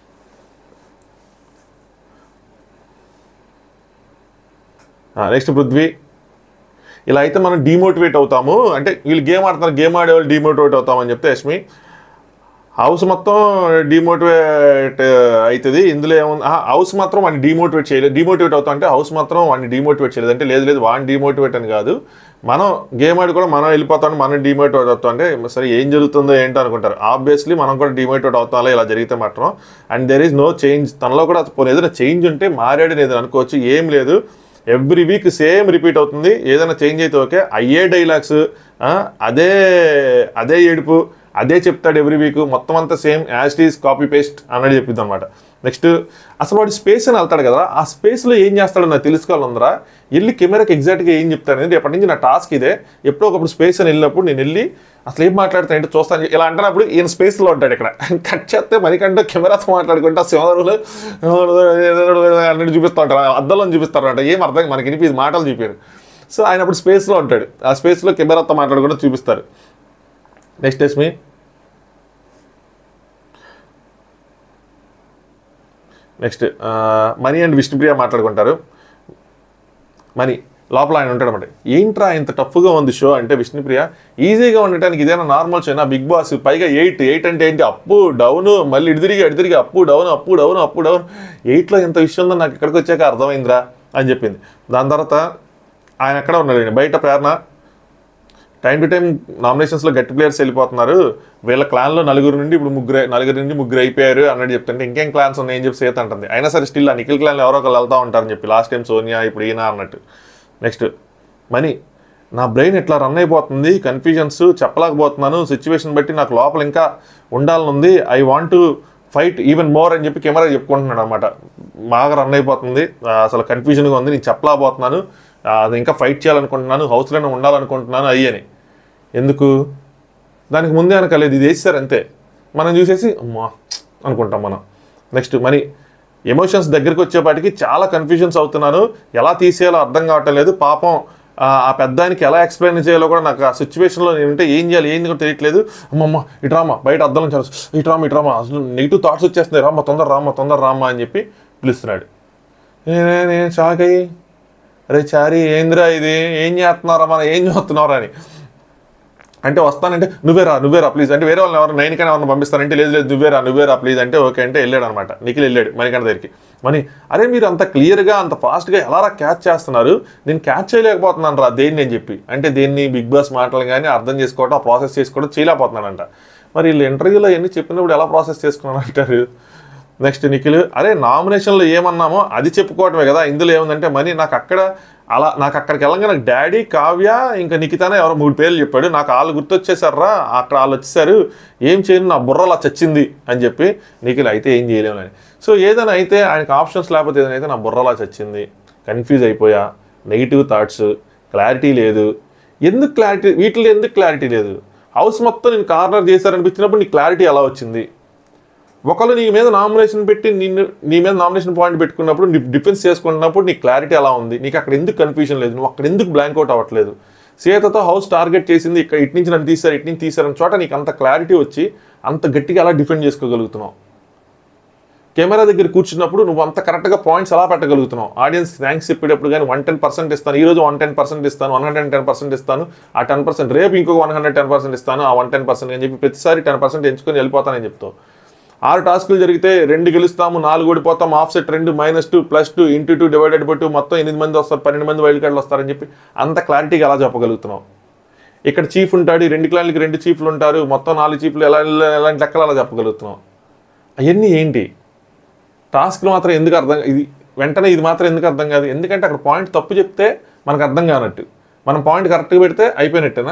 S1: నెక్స్ట్ పృథ్వీ ఇలా అయితే మనం డిమోటివేట్ అవుతాము అంటే వీళ్ళు గేమ్ ఆడుతున్నారు గేమ్ ఆడేవాళ్ళు డిమోటివేట్ అవుతామని చెప్తే యష్మి హౌస్ మొత్తం డిమోటివేట్ అవుతుంది ఇందులో ఏముంది ఆహా, హౌస్ మాత్రం వాడిని డిమోటివేట్ చేయలేదు డిమోటివేట్ అవుతా అంటే హౌస్ మాత్రం వాడిని డిమోటివేట్ చేయలేదు అంటే లేదు లేదు వాడిని డిమోటివేట్ అని కాదు మనం గేమ్ ఆడి కూడా మనం వెళ్ళిపోతాం మనం డిమోటివేట్ అవుతాం అంటే సరే ఏం జరుగుతుందో ఏంటో అనుకుంటారు ఆబ్వియస్లీ మనం కూడా డిమోటివేట్ అవుతాం ఇలా జరిగితే మాత్రం and there is no change తనలో కూడా పోనీ ఏదైనా చేంజ్ ఉంటే మారాడని ఏదైనా అనుకోవచ్చు ఏం లేదు ఎవ్రీ వీక్ సేమ్ రిపీట్ అవుతుంది ఏదైనా చేంజ్ అయితే ఓకే అయ్యే డైలాగ్స్ అదే అదే ఏడుపు అదే చెప్తాడు ఎవ్రీ వీక్ మొత్తం అంతా same as is copy paste అన్నది చెప్పింది అనమాట నెక్స్ట్ అసలు వాడు స్పేస్ అని వెళ్తాడు కదా ఆ స్పేస్లో ఏం చేస్తాడో నాకు తెలుసుకోవాలందరా వెళ్ళి కెమెరాకి ఎగ్జాక్ట్గా ఏం చెప్తాను అనేది రేపటి నుంచి నా టాస్క్ ఇదే ఎప్పుడో ఒకప్పుడు స్పేస్ అని వెళ్ళినప్పుడు నేను వెళ్ళి అసలు ఏం మాట్లాడుతాను అంటే చూస్తాను ఇలా అంటున్నప్పుడు ఈయన స్పేస్లో ఉంటాడు ఇక్కడ కట్ చేస్తే మరికంటే కెమెరాతో మాట్లాడుకుంటా సింహరులు అన్నట్టు చూపిస్తూ ఉంటారు అద్దంలో చూపిస్తారు అంట ఏం అర్థం మనకి వినిపి మాటలు చూపారు సో ఆయన అప్పుడు స్పేస్లో ఉంటాడు ఆ స్పేస్లో కెమెరాతో మాట్లాడుకుంటూ చూపిస్తారు next Yashmi next Mani and Vishnupriya మాట్లాడుకుంటారు మనీ లోపల ఆయన ఉంటాడు అనమాట ఏంట్రా ఇంత టఫ్గా ఉంది షో అంటే విష్ణుప్రియ ఈజీగా ఉండటానికి ఇదేనా నార్మల్ షో నా బిగ్ బాస్ పైగా ఎయిట్ ఎయిట్ అంటే ఏంటి అప్పు డౌన్ మళ్ళీ ఇటు తిరిగి అటు తిరిగి అప్పు డౌన్ అప్పు డౌన్ అప్పు డౌన్ ఎయిట్లో ఎంత విషయం ఉందో నాకు ఇక్కడికి వచ్చాక అర్థమైందిరా అని చెప్పింది దాని తర్వాత ఆయన ఎక్కడ ఉన్నాడు బయట ప్రేరణ టైం టు టైం నామినేషన్స్లో గట్టి ప్లేయర్స్ వెళ్ళిపోతున్నారు వీళ్ళ క్లాన్లో నలుగురు నుండి ఇప్పుడు ముగ్గురు నలుగురు నుండి ముగ్గురు అయిపోయారు అన్నట్టు చెప్తుంటే ఇంకేం క్లాన్స్ ఉన్నాయని చెప్పి సీత అంటుంది అయినా సరే స్టిల్ ఆ నిఖిల్ క్లాన్లో ఎవరో ఒకరు వెళ్తా ఉంటారని చెప్పి లాస్ట్ టైం సోనియా ఇప్పుడు ఈయన అన్నట్టు నెక్స్ట్ మనీ నా బ్రెయిన్ ఇట్లా రన్ అయిపోతుంది కన్ఫ్యూజన్స్ చెప్పలేకపోతున్నాను సిచ్యువేషన్ బట్టి నాకు లోపల ఇంకా ఉండాలని ఉంది I want to fight even more అని చెప్పి కెమెరా చెప్పుకుంటున్నాడు అనమాట బాగా రన్ అయిపోతుంది ఆ, అసలు కన్ఫ్యూజన్గా ఉంది నేను చెప్పలేకపోతున్నాను ఆ, అది ఇంకా ఫైట్ చేయాలనుకుంటున్నాను హౌస్లోనే ఉండాలనుకుంటున్నాను అయ్యి అని ఎందుకు దానికి ముందే అనకలేదు ఇది వేస్తారు అంతే మనం చూసేసి అమ్మా అనుకుంటాం మనం నెక్స్ట్ మరి ఎమోషన్స్ దగ్గరికి వచ్చేపాటికి చాలా కన్ఫ్యూజన్స్ అవుతున్నాను ఎలా తీసేయాలో అర్థం కావటం లేదు పాపం ఆ ఆ పెద్దానికి ఎలా ఎక్స్ప్లెయిన్ చేయాలో కూడా నాకు ఆ సిచ్యువేషన్లో ఉంటే ఏం చేయాలి ఏంది కూడా తెలియట్లేదు అమ్మమ్మ ఇటు రామా బయట అద్దం నుంచి అరుస్తూ, ఇటు రామా ఇటు రామా అసలు నెగిటివ్ థాట్స్ వచ్చేస్తున్నాయి రామ్మ తొందర రామ్మ తొందర రామ్మా అని చెప్పి పిలుస్తున్నాడు నేనే నేను షాక్ అయ్యి అరే చారి ఏందిరా ఇది ఏం చేస్తున్నారా మనం ఏం చూస్తున్నారా అని అంటే వస్తానంటే నువ్వేరా నువ్వేరా ప్లీజ్ అంటే వేరే వాళ్ళని ఎవరు నైన్కైనా ఎవరిని పంపిస్తానంటే లేదు లేదు నువ్వేరా నువ్వేరా ప్లీజ్ అంటే ఓకే అంటే వెళ్ళాడు అనమాట నిఖిల్ వెళ్ళాడు మణికంఠ దగ్గరికి మణి అరే మీరు అంత క్లియర్గా అంత ఫాస్ట్గా ఎలారా క్యాచ్ చేస్తున్నారు నేను క్యాచ్ చేయలేకపోతున్నాను రా దేన్ని అని చెప్పి అంటే దేన్ని బిగ్ బాస్ మాటలు కానీ అర్థం చేసుకోవడం ప్రాసెస్ చేసుకోవడం చేయలేకపోతున్నానంట మరి వీళ్ళు ఇంటర్వ్యూలో ఎన్ని చెప్పినప్పుడు ఎలా ప్రాసెస్ చేసుకున్నాను అంటారు నెక్స్ట్ నిఖిల్ అరే నామినేషన్లో ఏమన్నామో అది చెప్పుకోవటమే కదా ఇందులో ఏముందంటే మనీ నాకు అక్కడ అలా నాకు అక్కడికి వెళ్ళంగా నాకు డాడీ కావ్య ఇంకా నిఖితానే ఎవరో మూడు పేర్లు చెప్పాడు నాకు వాళ్ళు గుర్తొచ్చేసారా అక్కడ వాళ్ళు వచ్చేసారు ఏం చేయను నా బుర్ర అలా చచ్చింది అని చెప్పి నిఖిల్ అయితే ఏం చేయలేము అని సో ఏదైనా అయితే ఆయనకు ఆప్షన్స్ లేకపోతే ఏదైనా అయితే నా బుర్ర అలా చచ్చింది కన్ఫ్యూజ్ అయిపోయా నెగిటివ్ థాట్స్ క్లారిటీ లేదు ఎందుకు క్లారిటీ వీటిలో ఎందుకు క్లారిటీ లేదు హౌస్ మొత్తం నేను కార్నర్ చేశారనిపించినప్పుడు నీకు క్లారిటీ ఎలా వచ్చింది ఒకళ్ళు నీ మీద నామినేషన్ పెట్టి నిన్ను నీ మీద నామినేషన్ పాయింట్ పెట్టుకున్నప్పుడు నీ డిఫెన్స్ చేసుకుంటున్నప్పుడు నీ క్లారిటీ ఎలా ఉంది నీకు అక్కడ ఎందుకు కన్ఫ్యూజన్ లేదు నువ్వు అక్కడ ఎందుకు బ్లాంక్ అవుట్ అవ్వట్లేదు సీతతో హౌస్ టార్గెట్ చేసింది ఇక్కడ ఇటు నుంచి నన్ను తీశారు ఇటు నుంచి తీశారని చోట నీకు అంత క్లారిటీ వచ్చి అంత గట్టిగా ఎలా డిఫెండ్ చేసుకోగలుగుతున్నావు కెమెరా దగ్గర కూర్చున్నప్పుడు నువ్వు అంత కరెక్ట్గా పాయింట్స్ ఎలా పెట్టగలుగుతున్నావు ఆడియన్స్ థ్యాంక్స్ చెప్పేటప్పుడు కానీ వన్ టెన్ పర్సెంట్ ఇస్తాను ఈ రోజు వన్ టెన్ పర్సెంట్ ఇస్తాను వన్ హండ్రెడ్ టెన్ పర్సెంట్ ఇస్తాను ఆ టెన్ పర్సెంట్ రేపు ఇంకొక వన్ హండ్రెడ్ టెన్ పర్సెంట్ ఇస్తాను ఆ వన్ టెన్ పర్సెంట్ అని చెప్పి ప్రతిసారి టెన్ పర్సెంట్ ఎంచుకొని వెళ్ళిపోతానని చెప్తావు ఆరు టాస్కులు జరిగితే రెండు గెలుస్తాము నాలుగు ఓడిపోతాం ఆఫ్ సెట్ రెండు minus two plus two into two divided by two మొత్తం ఎనిమిది మంది వస్తారు పన్నెండు మంది వైల్డ్ కార్డులు వస్తారని చెప్పి అంత క్లారిటీగా ఎలా చెప్పగలుగుతున్నావు ఇక్కడ చీఫ్ ఉంటాడు ఈ రెండు క్లాన్లకి రెండు చీఫ్లు ఉంటారు మొత్తం నాలుగు చీఫ్లు ఎలా ఎలాంటి లెక్కలు అలా చెప్పగలుగుతున్నావు అవన్నీ ఏంటి టాస్క్లు మాత్రం ఎందుకు అర్థం ఇది వెంటనే ఇది మాత్రం ఎందుకు అర్థం కాదు ఎందుకంటే అక్కడ పాయింట్ తప్పు చెప్తే మనకు అర్థం కానట్టు మనం పాయింట్ కరెక్ట్గా పెడితే అయిపోయినట్టేనా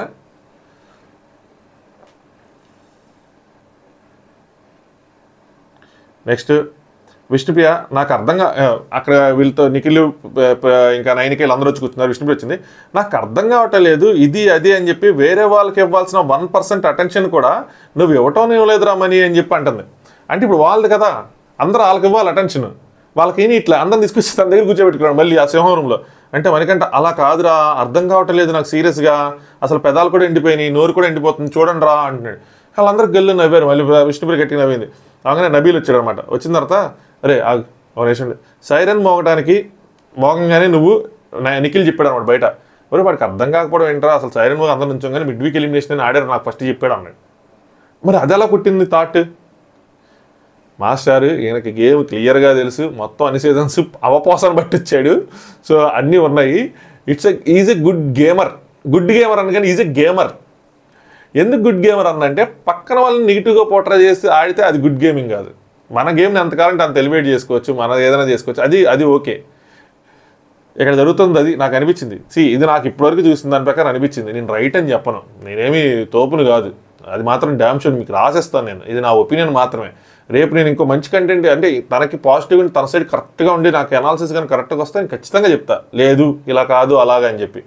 S1: నెక్స్ట్ విష్ణుప్రియ నాకు అర్థంగా ఆ, అక్కడ వీళ్ళతో నిఖిల్ ప- ప- ఇంకా నైన్కి అందరూ వచ్చి కూర్చున్నారు విష్ణుప్రియ వచ్చింది నాకు అర్థం కావటం లేదు ఇది అది అని చెప్పి వేరే వాళ్ళకి ఇవ్వాల్సిన వన్ పర్సెంట్ అటెన్షన్ కూడా నువ్వు ఇవ్వటం ఇవ్వలేదురా మనీ అని చెప్పి అంటుంది అంటే ఇప్పుడు వాళ్ళది కదా అందరూ వాళ్ళకి ఇవ్వాలి అటెన్షన్ వాళ్ళకి ఏమి ఇట్లా అందరం తీసుకొచ్చి తన దగ్గర కూర్చోబెట్టుకున్నాడు మళ్ళీ ఆ సింహవరంలో అంటే మనకంటే అలా కాదురా అర్థం కావటం లేదు నాకు సీరియస్గా అసలు పెదాలు కూడా ఎండిపోయినాయి నోరు కూడా ఎండిపోతుంది చూడండి రా అంటున్నాడు వాళ్ళందరూ గల్లు నవ్వారు మళ్ళీ విష్ణుప్రియ గట్టిగా నవ్వింది అలాగే నబీల్ వచ్చాడు అనమాట వచ్చిన తర్వాత అరే ఆగు, ఒక నిమిషం ఉండు. సైరన్ మోగడానికి మోగంగానే నువ్వు నా- నిఖిల్ చెప్పాడు అనమాట బయట ఒరే వాడికి అర్థం కాకపోవడం ఏంట్రా అసలు సైరన్ మోగ అందరం నుంచోగానే మిడ్ వీక్ ఎలిమినేషన్ అని ఆడారు నాకు ఫస్ట్ చెప్పాడు అన్నాడు మరి అది ఎలా పుట్టింది థాట్ మాస్టర్ ఈయనకి గేమ్ క్లియర్గా తెలుసు మొత్తం అన్ని సీజన్స్ అవపోసను బట్టి వచ్చాడు సో అన్నీ ఉన్నాయి it's a is a good gamer good gamer అని కానీ ఈజ్ ఎ గేమర్ ఎందుకు గుడ్ గేమర్ అన్నంటే పక్కన వాళ్ళని నెగిటివ్గా పోట్రా చేసి ఆడితే అది గుడ్ గేమింగ్ కాదు మన గేమ్ని ఎంతకాలంటే అంత ఎలివేట్ చేసుకోవచ్చు మన ఏదైనా చేసుకోవచ్చు అది అది ఓకే ఇక్కడ జరుగుతుంది అది నాకు అనిపించింది సి ఇది నాకు ఇప్పటివరకు చూసిన దాని ప్రకారం అనిపించింది నేను రైట్ అని చెప్పను నేనేమి తోపును కాదు అది మాత్రం డ్యామ్ షూర్ మీకు రాసేస్తాను నేను ఇది నా ఒపీనియన్ మాత్రమే రేపు నేను ఇంకో మంచి కంటెంట్ అంటే తనకి పాజిటివ్ తన సైడ్ కరెక్ట్గా ఉండి నాకు అనాలిసిస్ కానీ కరెక్ట్గా వస్తే నేను ఖచ్చితంగా చెప్తా లేదు ఇలా కాదు అలాగా అని చెప్పి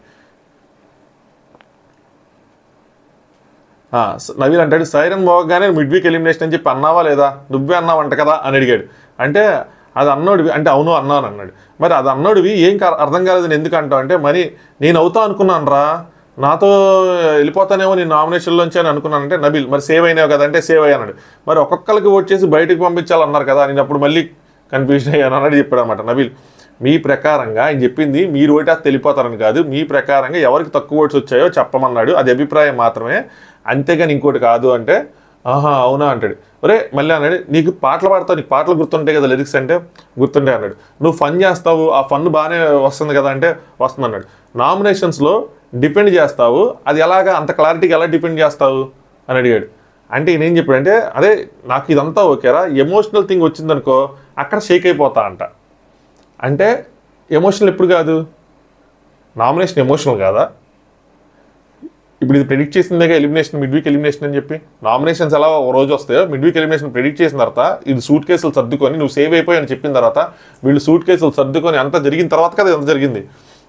S1: ఆ, స- నవీన్ అంటాడు సైరన్ మోగగానే మిడ్ వీక్ ఎలిమినేషన్ అని చెప్పి అన్నావా లేదా నువ్వే అన్నావంట కదా అని అడిగాడు అంటే అది అన్నోడివి అంటే అవును అన్నాను అన్నాడు మరి అది అన్నోడివి ఏం కా- అర్థం కాలేదు నేను ఎందుకు అంటావు అంటే మరి నేను అవుతా అనుకున్నాను రా నాతో వెళ్ళిపోతానేమో నేను నామినేషన్లోంచి అని అనుకున్నానంటే నబీల్ మరి సేవ్ అయినావు కదా అంటే సేవ్ అయ్యాడు మరి ఒక్కొక్కరికి ఓట్ చేసి బయటకు పంపించాలన్నారు కదా నేను అప్పుడు మళ్ళీ కన్ఫ్యూజన్ అయ్యాను అన్నట్టు చెప్పాడు అనమాట నబీల్ మీ ప్రకారంగా ఆయన చెప్పింది మీరు ఓటు వేస్తే వెళ్ళిపోతారని కాదు మీ ప్రకారంగా ఎవరికి తక్కువ ఓట్స్ వచ్చాయో చెప్పమన్నాడు అది అభిప్రాయం మాత్రమే అంతేగాని ఇంకోటి కాదు అంటే ఆహా అవునా అంటాడు ఒరే మళ్ళీ అన్నాడు నీకు పాటలు పాడతావు నీకు పాటలు గుర్తుంటాయి కదా లిరిక్స్ అంటే గుర్తుంటాయి అన్నాడు నువ్వు ఫన్ చేస్తావు ఆ ఫన్ బాగానే వస్తుంది కదా అంటే వస్తుంది అన్నాడు నామినేషన్స్లో డిపెండ్ చేస్తావు అది ఎలాగా అంత క్లారిటీగా ఎలా డిపెండ్ చేస్తావు అని అడిగాడు అంటే ఈయన ఏం చెప్పాడంటే అదే నాకు ఇదంతా ఓకేరా ఎమోషనల్ థింగ్ వచ్చిందనుకో అక్కడ షేక్ అయిపోతా అంట అంటే ఎమోషనల్ ఎప్పుడు కాదు నామినేషన్ ఎమోషనల్ కాదా ఇప్పుడు ఇది ప్రెడిక్ట్ చేసిందేగా ఎలిమినేషన్ మిడ్ వీక్ ఎలిమినేషన్ అని చెప్పి నామినేషన్స్ ఎలా ఓ రోజు వస్తాయో మిడ్ వీక్ ఎలిమినేషన్ ప్రెడిక్ట్ చేసిన తర్వాత ఇది సూట్ కేసులు సర్దుకొని నువ్వు సేవ్ అయిపోయి అని చెప్పిన తర్వాత వీళ్ళు సూట్ కేసులు సర్దుకొని అంతా జరిగిన తర్వాత కదా ఎంత జరిగింది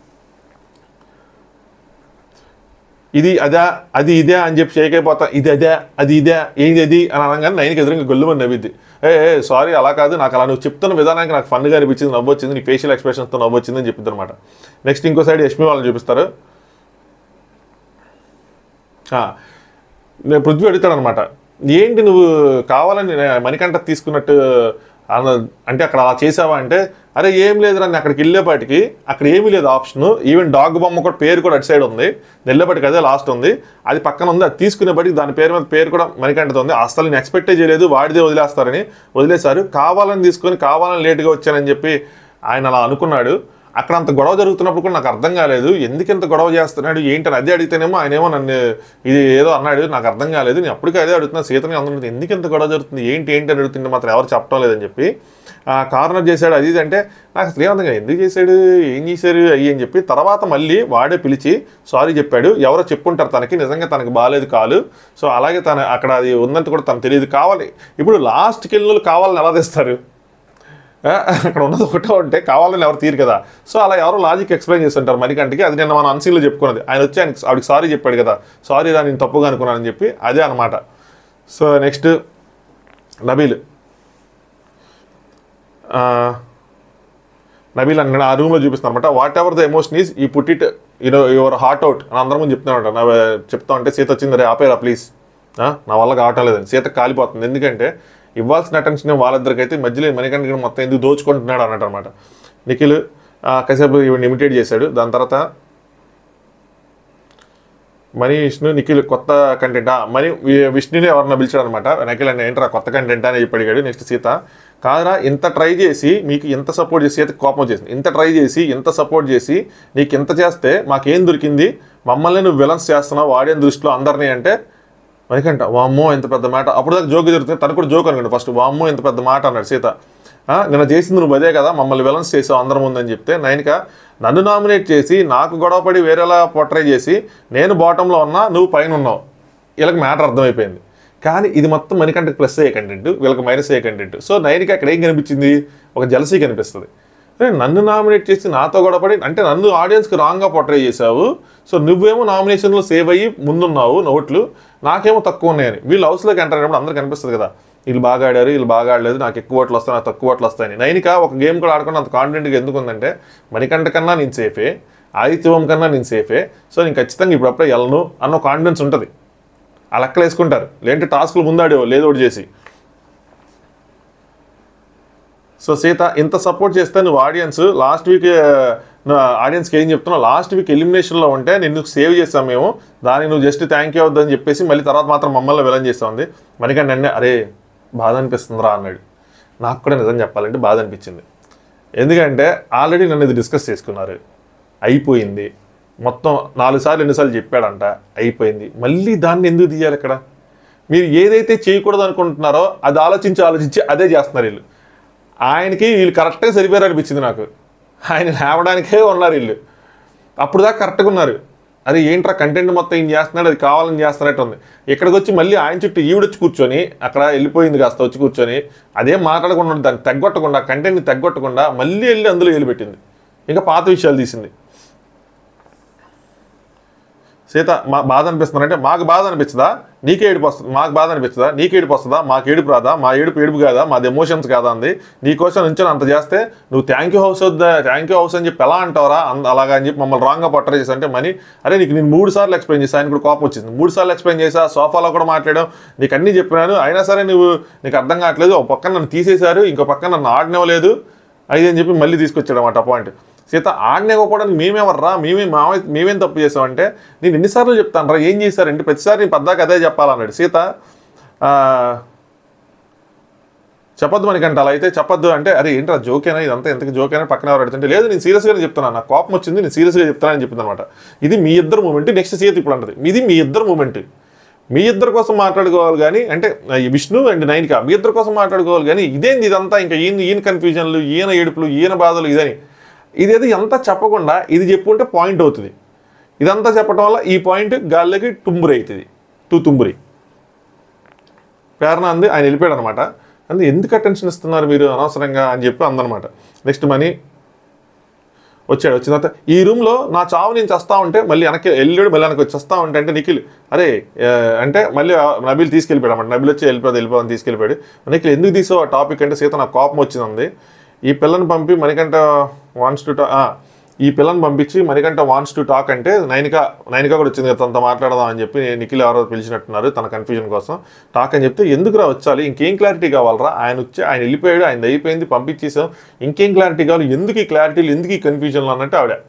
S1: ఇది అదా అది ఇదే అని చెప్పి షేక్ అయిపోతా ఇది అదే అది ఇదే ఏంది అది అని అనగానే నైన్కి ఎదురుగా గొల్లుమని నవ్విద్ది ఏ ఏ సారీ అలా కాదు నాకు అలా నువ్వు చెప్తున్న విధానానికి నాకు ఫన్గా అనిపించింది నవ్వొచ్చింది నీ ఫేషియల్ ఎక్స్ప్రెషన్స్తో నవ్వొచ్చింది అని చెప్పింది అనమాట నెక్స్ట్ ఇంకో సైడ్ యష్మి వాళ్ళని చూపిస్తారు ఆ, నేను పృథ్వీ అడుగుతాడు అనమాట ఏంటి నువ్వు కావాలని నే- మణికంఠ తీసుకున్నట్టు అన్న అంటే అక్కడ అలా చేసావా అంటే అరే ఏం లేదు నేను అక్కడికి వెళ్ళేపాటికి అక్కడ ఏమీ లేదు ఆప్షన్ ఈవెన్ డాగ్ బొమ్మ కూడా పేరు కూడా అటు సైడ్ ఉంది వెళ్ళేపాటికి అదే లాస్ట్ ఉంది అది పక్కన ఉంది అది తీసుకునేపాటికి దాని పేరు మీద పేరు కూడా మణికంఠతో ఉంది అసలు నేను ఎక్స్పెక్టే చేయలేదు వాడిదే వదిలేస్తారని వదిలేశారు కావాలని తీసుకొని కావాలని లేట్గా వచ్చానని చెప్పి ఆయన అలా అనుకున్నాడు అక్కడ అంత గొడవ జరుగుతున్నప్పుడు కూడా నాకు అర్థం కాలేదు ఎందుకు ఇంత గొడవ చేస్తున్నాడు ఏంటని అదే అడిగితేనేమో ఆయన ఏమో నన్ను ఇది ఏదో అన్నాడు నాకు అర్థం కాలేదు నేను అప్పటికే అదే అడుగుతున్నా సీతని అందరూ ఎందుకు ఇంత గొడవ జరుగుతుంది ఏంటి ఏంటి అని అడుగుతుంటే మాత్రం ఎవరు చెప్పడం లేదని చెప్పి కార్నర్ చేశాడు అది ఇది అంటే నాకు శ్రీవంతంగా ఎందుకు చేశాడు ఏం చేశారు అయ్యి అని చెప్పి తర్వాత మళ్ళీ వాడే పిలిచి సారీ చెప్పాడు ఎవరో చెప్పుంటారు తనకి నిజంగా తనకి బాగాలేదు కాలు సో అలాగే తన అక్కడ అది ఉందంటే కూడా తనకు తెలియదు కావాలి ఇప్పుడు లాస్ట్కి వెళ్ళి కావాలని ఎలా తెస్తారు ఆ, అక్కడ ఉన్నది ఒకటే ఉంటే కావాలని ఎవరు తీరు కదా సో అలా ఎవరు లాజిక్ ఎక్స్ప్లెయిన్ చేస్తుంటారు మరికంటికి అది నిన్న మన అన్సీలో చెప్పుకున్నది ఆయన వచ్చి ఆయనకి ఆవిడకి సారీ చెప్పాడు కదా సారీ రా నేను తప్పుగా అనుకున్నానని చెప్పి అదే అనమాట సో నెక్స్ట్ నబీల్ ఆ, నబీల్ అన్నాడు ఆ రూమ్లో చూపిస్తాను అనమాట whatever the emotion is we put it you know your heart out అని అందరం ముందు చెప్తున్నాడు నా చెప్తా ఉంటే సీత వచ్చింది రే ఆపేరా ప్లీజ్ నా వల్ల కావట్లేదని సీత కాలిపోతుంది ఎందుకంటే ఇవ్వాల్సిన అటెన్షన్ వాళ్ళిద్దరికి అయితే మధ్యలో మణికంఠ మొత్తం ఎందుకు దోచుకుంటున్నాడు అన్నట్టు అనమాట నిఖిల్ ఆ, కాసేపు ఈవిని ఇమిటేట్ చేశాడు దాని తర్వాత మనీ విష్ణు నిఖిల్ కొత్త కంటెంటా మనీ వి- విష్ణుని ఎవరన్నా పిలిచాడు అనమాట నిఖిల్ అంటే ఏంట్రా కొత్త కంటెంట్ అని చెప్పి అడిగాడు నెక్స్ట్ సీత కాదురా ఇంత ట్రై చేసి మీకు ఇంత సపోర్ట్ చేసి సీతకి కోపం వచ్చేసింది ఇంత ట్రై చేసి ఇంత సపోర్ట్ చేసి నీకు ఇంత చేస్తే మాకేం దొరికింది మమ్మల్ని నువ్వు విలన్స్ చేస్తున్నావు ఆడియన్స్ దృష్టిలో అందరినీ అంటే మణికంట వామ్మో ఇంత పెద్ద మాట అప్పుడు దాకా జోక్ జరుగుతుంది తను కూడా జోక్ అనుకోండి ఫస్ట్ వామ్మో ఇంత పెద్ద మాట అన్నాడు సీత ఆ, నిన్న చేసింది నువ్వు అదే కదా మమ్మల్ని విలన్స్ చేసావు అందరం ముందని చెప్తే నైన్క నన్ను నామినేట్ చేసి నాకు గొడవపడి వేరేలా పొట్రై చేసి నేను బాటంలో ఉన్నా నువ్వు పైన ఉన్నావు వీళ్ళకి మ్యాటర్ అర్థమైపోయింది కానీ ఇది మొత్తం మణికంటకి ప్లస్ అయ్యే కంటెంట్ వీళ్ళకి మైనస్ అయ్యే కంటెంట్ సో నైన్కి అక్కడ ఏం కనిపించింది ఒక జలసీ కనిపిస్తుంది అరే నన్ను నామినేట్ చేసి నాతో గొడవపడి అంటే నన్ను ఆడియన్స్కి రాంగ్గా పొట్రై చేసావు సో నువ్వేమో నామినేషన్లో సేవ్ అయ్యి ముందున్నావు నోట్లు నాకేమో తక్కువ ఉన్నాయని వీళ్ళు హౌస్లోకి ఎంటర్ అయినప్పుడు అందరికి కనిపిస్తుంది కదా వీళ్ళు బాగా ఆడారు వీళ్ళు బాగా ఆడలేదు నాకు ఎక్కువ ఓట్లు వస్తాయి నాకు తక్కువ ఓట్లు వస్తాయని నైనిక ఒక గేమ్ కూడా ఆడుకుని అంత కాన్ఫిడెంట్గా ఎందుకు ఉందంటే మణికంఠ కన్నా నేను సేఫే ఆదిత్యవం కన్నా నేను సేఫే సో నేను ఖచ్చితంగా ఇప్పుడు అప్పుడే వెళ్ళను అన్న కాన్ఫిడెన్స్ ఉంటుంది ఆ లెక్కలు వేసుకుంటారు లేదంటే టాస్క్లు ముందాడేవో లేదో ఒకటి చేసి సో సీత ఇంత సపోర్ట్ చేస్తే నువ్వు ఆడియన్స్ లాస్ట్ వీక్ ఆడియన్స్కి ఏం చెప్తున్నావు లాస్ట్ వీక్ ఎలిమినేషన్లో ఉంటే నిన్ను సేవ్ చేస్తాం మేము దానికి నువ్వు జస్ట్ థ్యాంక్ యూ అవుద్దని చెప్పేసి మళ్ళీ తర్వాత మాత్రం మమ్మల్ని విలన్ చేస్తామంది మనకంటే అన్నీ అరే బాధ అనిపిస్తుందిరా అన్నాడు నాకు కూడా నిజం చెప్పాలంటే బాధ అనిపించింది ఎందుకంటే ఆల్రెడీ నన్ను ఇది డిస్కస్ చేసుకున్నారు అయిపోయింది మొత్తం నాలుగు సార్లు ఎన్నిసార్లు చెప్పాడంట అయిపోయింది మళ్ళీ దాన్ని ఎందుకు తీయాలి ఇక్కడ మీరు ఏదైతే చేయకూడదు అనుకుంటున్నారో అది ఆలోచించి ఆలోచించి అదే చేస్తున్నారు వీళ్ళు ఆయనకి వీళ్ళు కరెక్ట్గా సరిపోయారు అనిపించింది నాకు ఆయన లేవడానికే ఉన్నారు వీళ్ళు అప్పుడు దాకా కరెక్ట్గా ఉన్నారు అరే ఏంట్రా కంటెంట్ మొత్తం ఈయన చేస్తున్నాడు అది కావాలని చేస్తున్నట్టు ఉంది ఇక్కడికి వచ్చి మళ్ళీ ఆయన చుట్టూ ఈవిడొచ్చి కూర్చొని అక్కడ వెళ్ళిపోయింది కాస్త వచ్చి కూర్చొని అదేం మాట్లాడకుండా ఉండి దాన్ని తగ్గొట్టకుండా కంటెంట్ని తగ్గొట్టకుండా మళ్ళీ వెళ్ళి అందులో వెళ్ళిపెట్టింది ఇంకా పాత విషయాలు తీసింది సీత మా బాధ అనిపిస్తుంది అంటే మాకు బాధ అనిపించదా నీకే ఏడుపు వస్తుంది మాకు బాధ అనిపించదా నీకు ఏడుపు వస్తుందా మాకు ఏడుపు రాదా మా ఏడుపు ఏడుపు కాదా మాది ఎమోషన్స్ కాదా అంది నీ కోసం నుంచి అంత చేస్తే నువ్వు థ్యాంక్ యూ హౌస్ వద్దా థ్యాంక్ యూ హౌస్ అని చెప్పి ఎలా అంటావరా అంద అలాగా అని చెప్పి మమ్మల్ని రాంగ్గా పట్టర చేసి అంటే మనీ అరే నీకు నేను మూడు సార్లు ఎక్స్ప్లెయిన్ చేసా ఆయన కూడా కోపం వచ్చింది మూడు సార్లు ఎక్స్ప్లెయిన్ చేసా సోఫాలో కూడా మాట్లాడాం నీకు అన్నీ చెప్పినాను అయినా సరే నువ్వు నీకు అర్థం కావట్లేదు ఒక పక్కన నన్ను తీసేశారు ఇంకో పక్కన నన్ను ఆడనివ్వలేదు అది అని చెప్పి మళ్ళీ తీసుకొచ్చాడు అన్నమాట పాయింట్ సీత ఆడనివ్వకపోవడానికి మేమెవర్రా మేమే మామే మేమేం తప్పు చేసామంటే నేను ఎన్నిసార్లు చెప్తాను రా ఏం చేశారంటే ప్రతిసారి నేను పద్దాక అదే చెప్పాలన్నాడు సీత ఆ, చెప్పొద్దు మనకంటే అలా అయితే చెప్పొద్దు అంటే అరే ఏంట్రా జోకేనా ఇదంతా ఎంతకి జోకేనా పక్కన ఎవరు అడుగుతుంటే లేదు నేను సీరియస్గానే చెప్తున్నాను నాకు కోపం వచ్చింది నేను సీరియస్గా చెప్తానని చెప్పింది అనమాట ఇది మీ ఇద్దరు మూమెంట్ నెక్స్ట్ సీత ఇప్పుడు అంటది ఇది మీ ఇద్దరు మూమెంట్ మీ ఇద్దరు కోసం మాట్లాడుకోవాలి కానీ అంటే ఈ విష్ణు అండ్ నైనిక మీ ఇద్దరు కోసం మాట్లాడుకోవాలి కానీ ఇదేంది ఇదంతా ఇంకా ఈయన ఈయన కన్ఫ్యూజన్లు ఈయన ఏడుపులు ఈయన బాధలు ఇదని ఇదేదో ఎంత చెప్పకుండా ఇది చెప్పుకుంటే పాయింట్ అవుతుంది ఇదంతా చెప్పడం వల్ల ఈ పాయింట్ గాల్లోకి టుంబురి అవుతుంది టూ తుంబురి ప్రేరణ అంది ఆయన వెళ్ళిపోయాడు అనమాట అందు ఎందుకు అటెన్షన్ ఇస్తున్నారు మీరు అనవసరంగా అని చెప్పి అందనమాట నెక్స్ట్ మనీ వచ్చాడు వచ్చిన తర్వాత ఈ రూమ్లో నా చావు నేను చస్తా ఉంటే మళ్ళీ వెనక్కి వెళ్ళాడు మళ్ళీ వెనక్కి వచ్చి చస్తా ఉంటే అంటే నిఖిల్ అరే ఆ, అంటే మళ్ళీ ఆ నబీల్ తీసుకెళ్ళిపోయాడు అన్నమాట నబీల్ వచ్చి వెళ్ళిపోదు వెళ్ళిపోదని తీసుకెళ్ళిపోయాడు నిఖిల్ ఎందుకు తీసావు ఆ టాపిక్ అంటే సీత నాకు కోపం వచ్చింది ఈ పిల్లని పంపి మణికంట వాన్స్ టు ఈ పిల్లని పంపించి మణికంట వాన్స్ టు టాక్ అంటే నైనిక నైనిక కూడా వచ్చింది కదా తనతో మాట్లాడదాం అని చెప్పి నిఖిల్ ఎవరో పిలిచినట్టున్నారు తన కన్ఫ్యూజన్ కోసం టాక్ అని చెప్తే ఎందుకురా వచ్చాలి ఇంకేం క్లారిటీ కావాలరా ఆయన వచ్చి ఆయన వెళ్ళిపోయాడు ఆయన అయిపోయింది పంపించేసాం ఇంకేం క్లారిటీ కావాలి ఎందుకు ఈ క్లారిటీలు ఎందుకు ఈ కన్ఫ్యూజన్లు అన్నట్టు ఆవిడ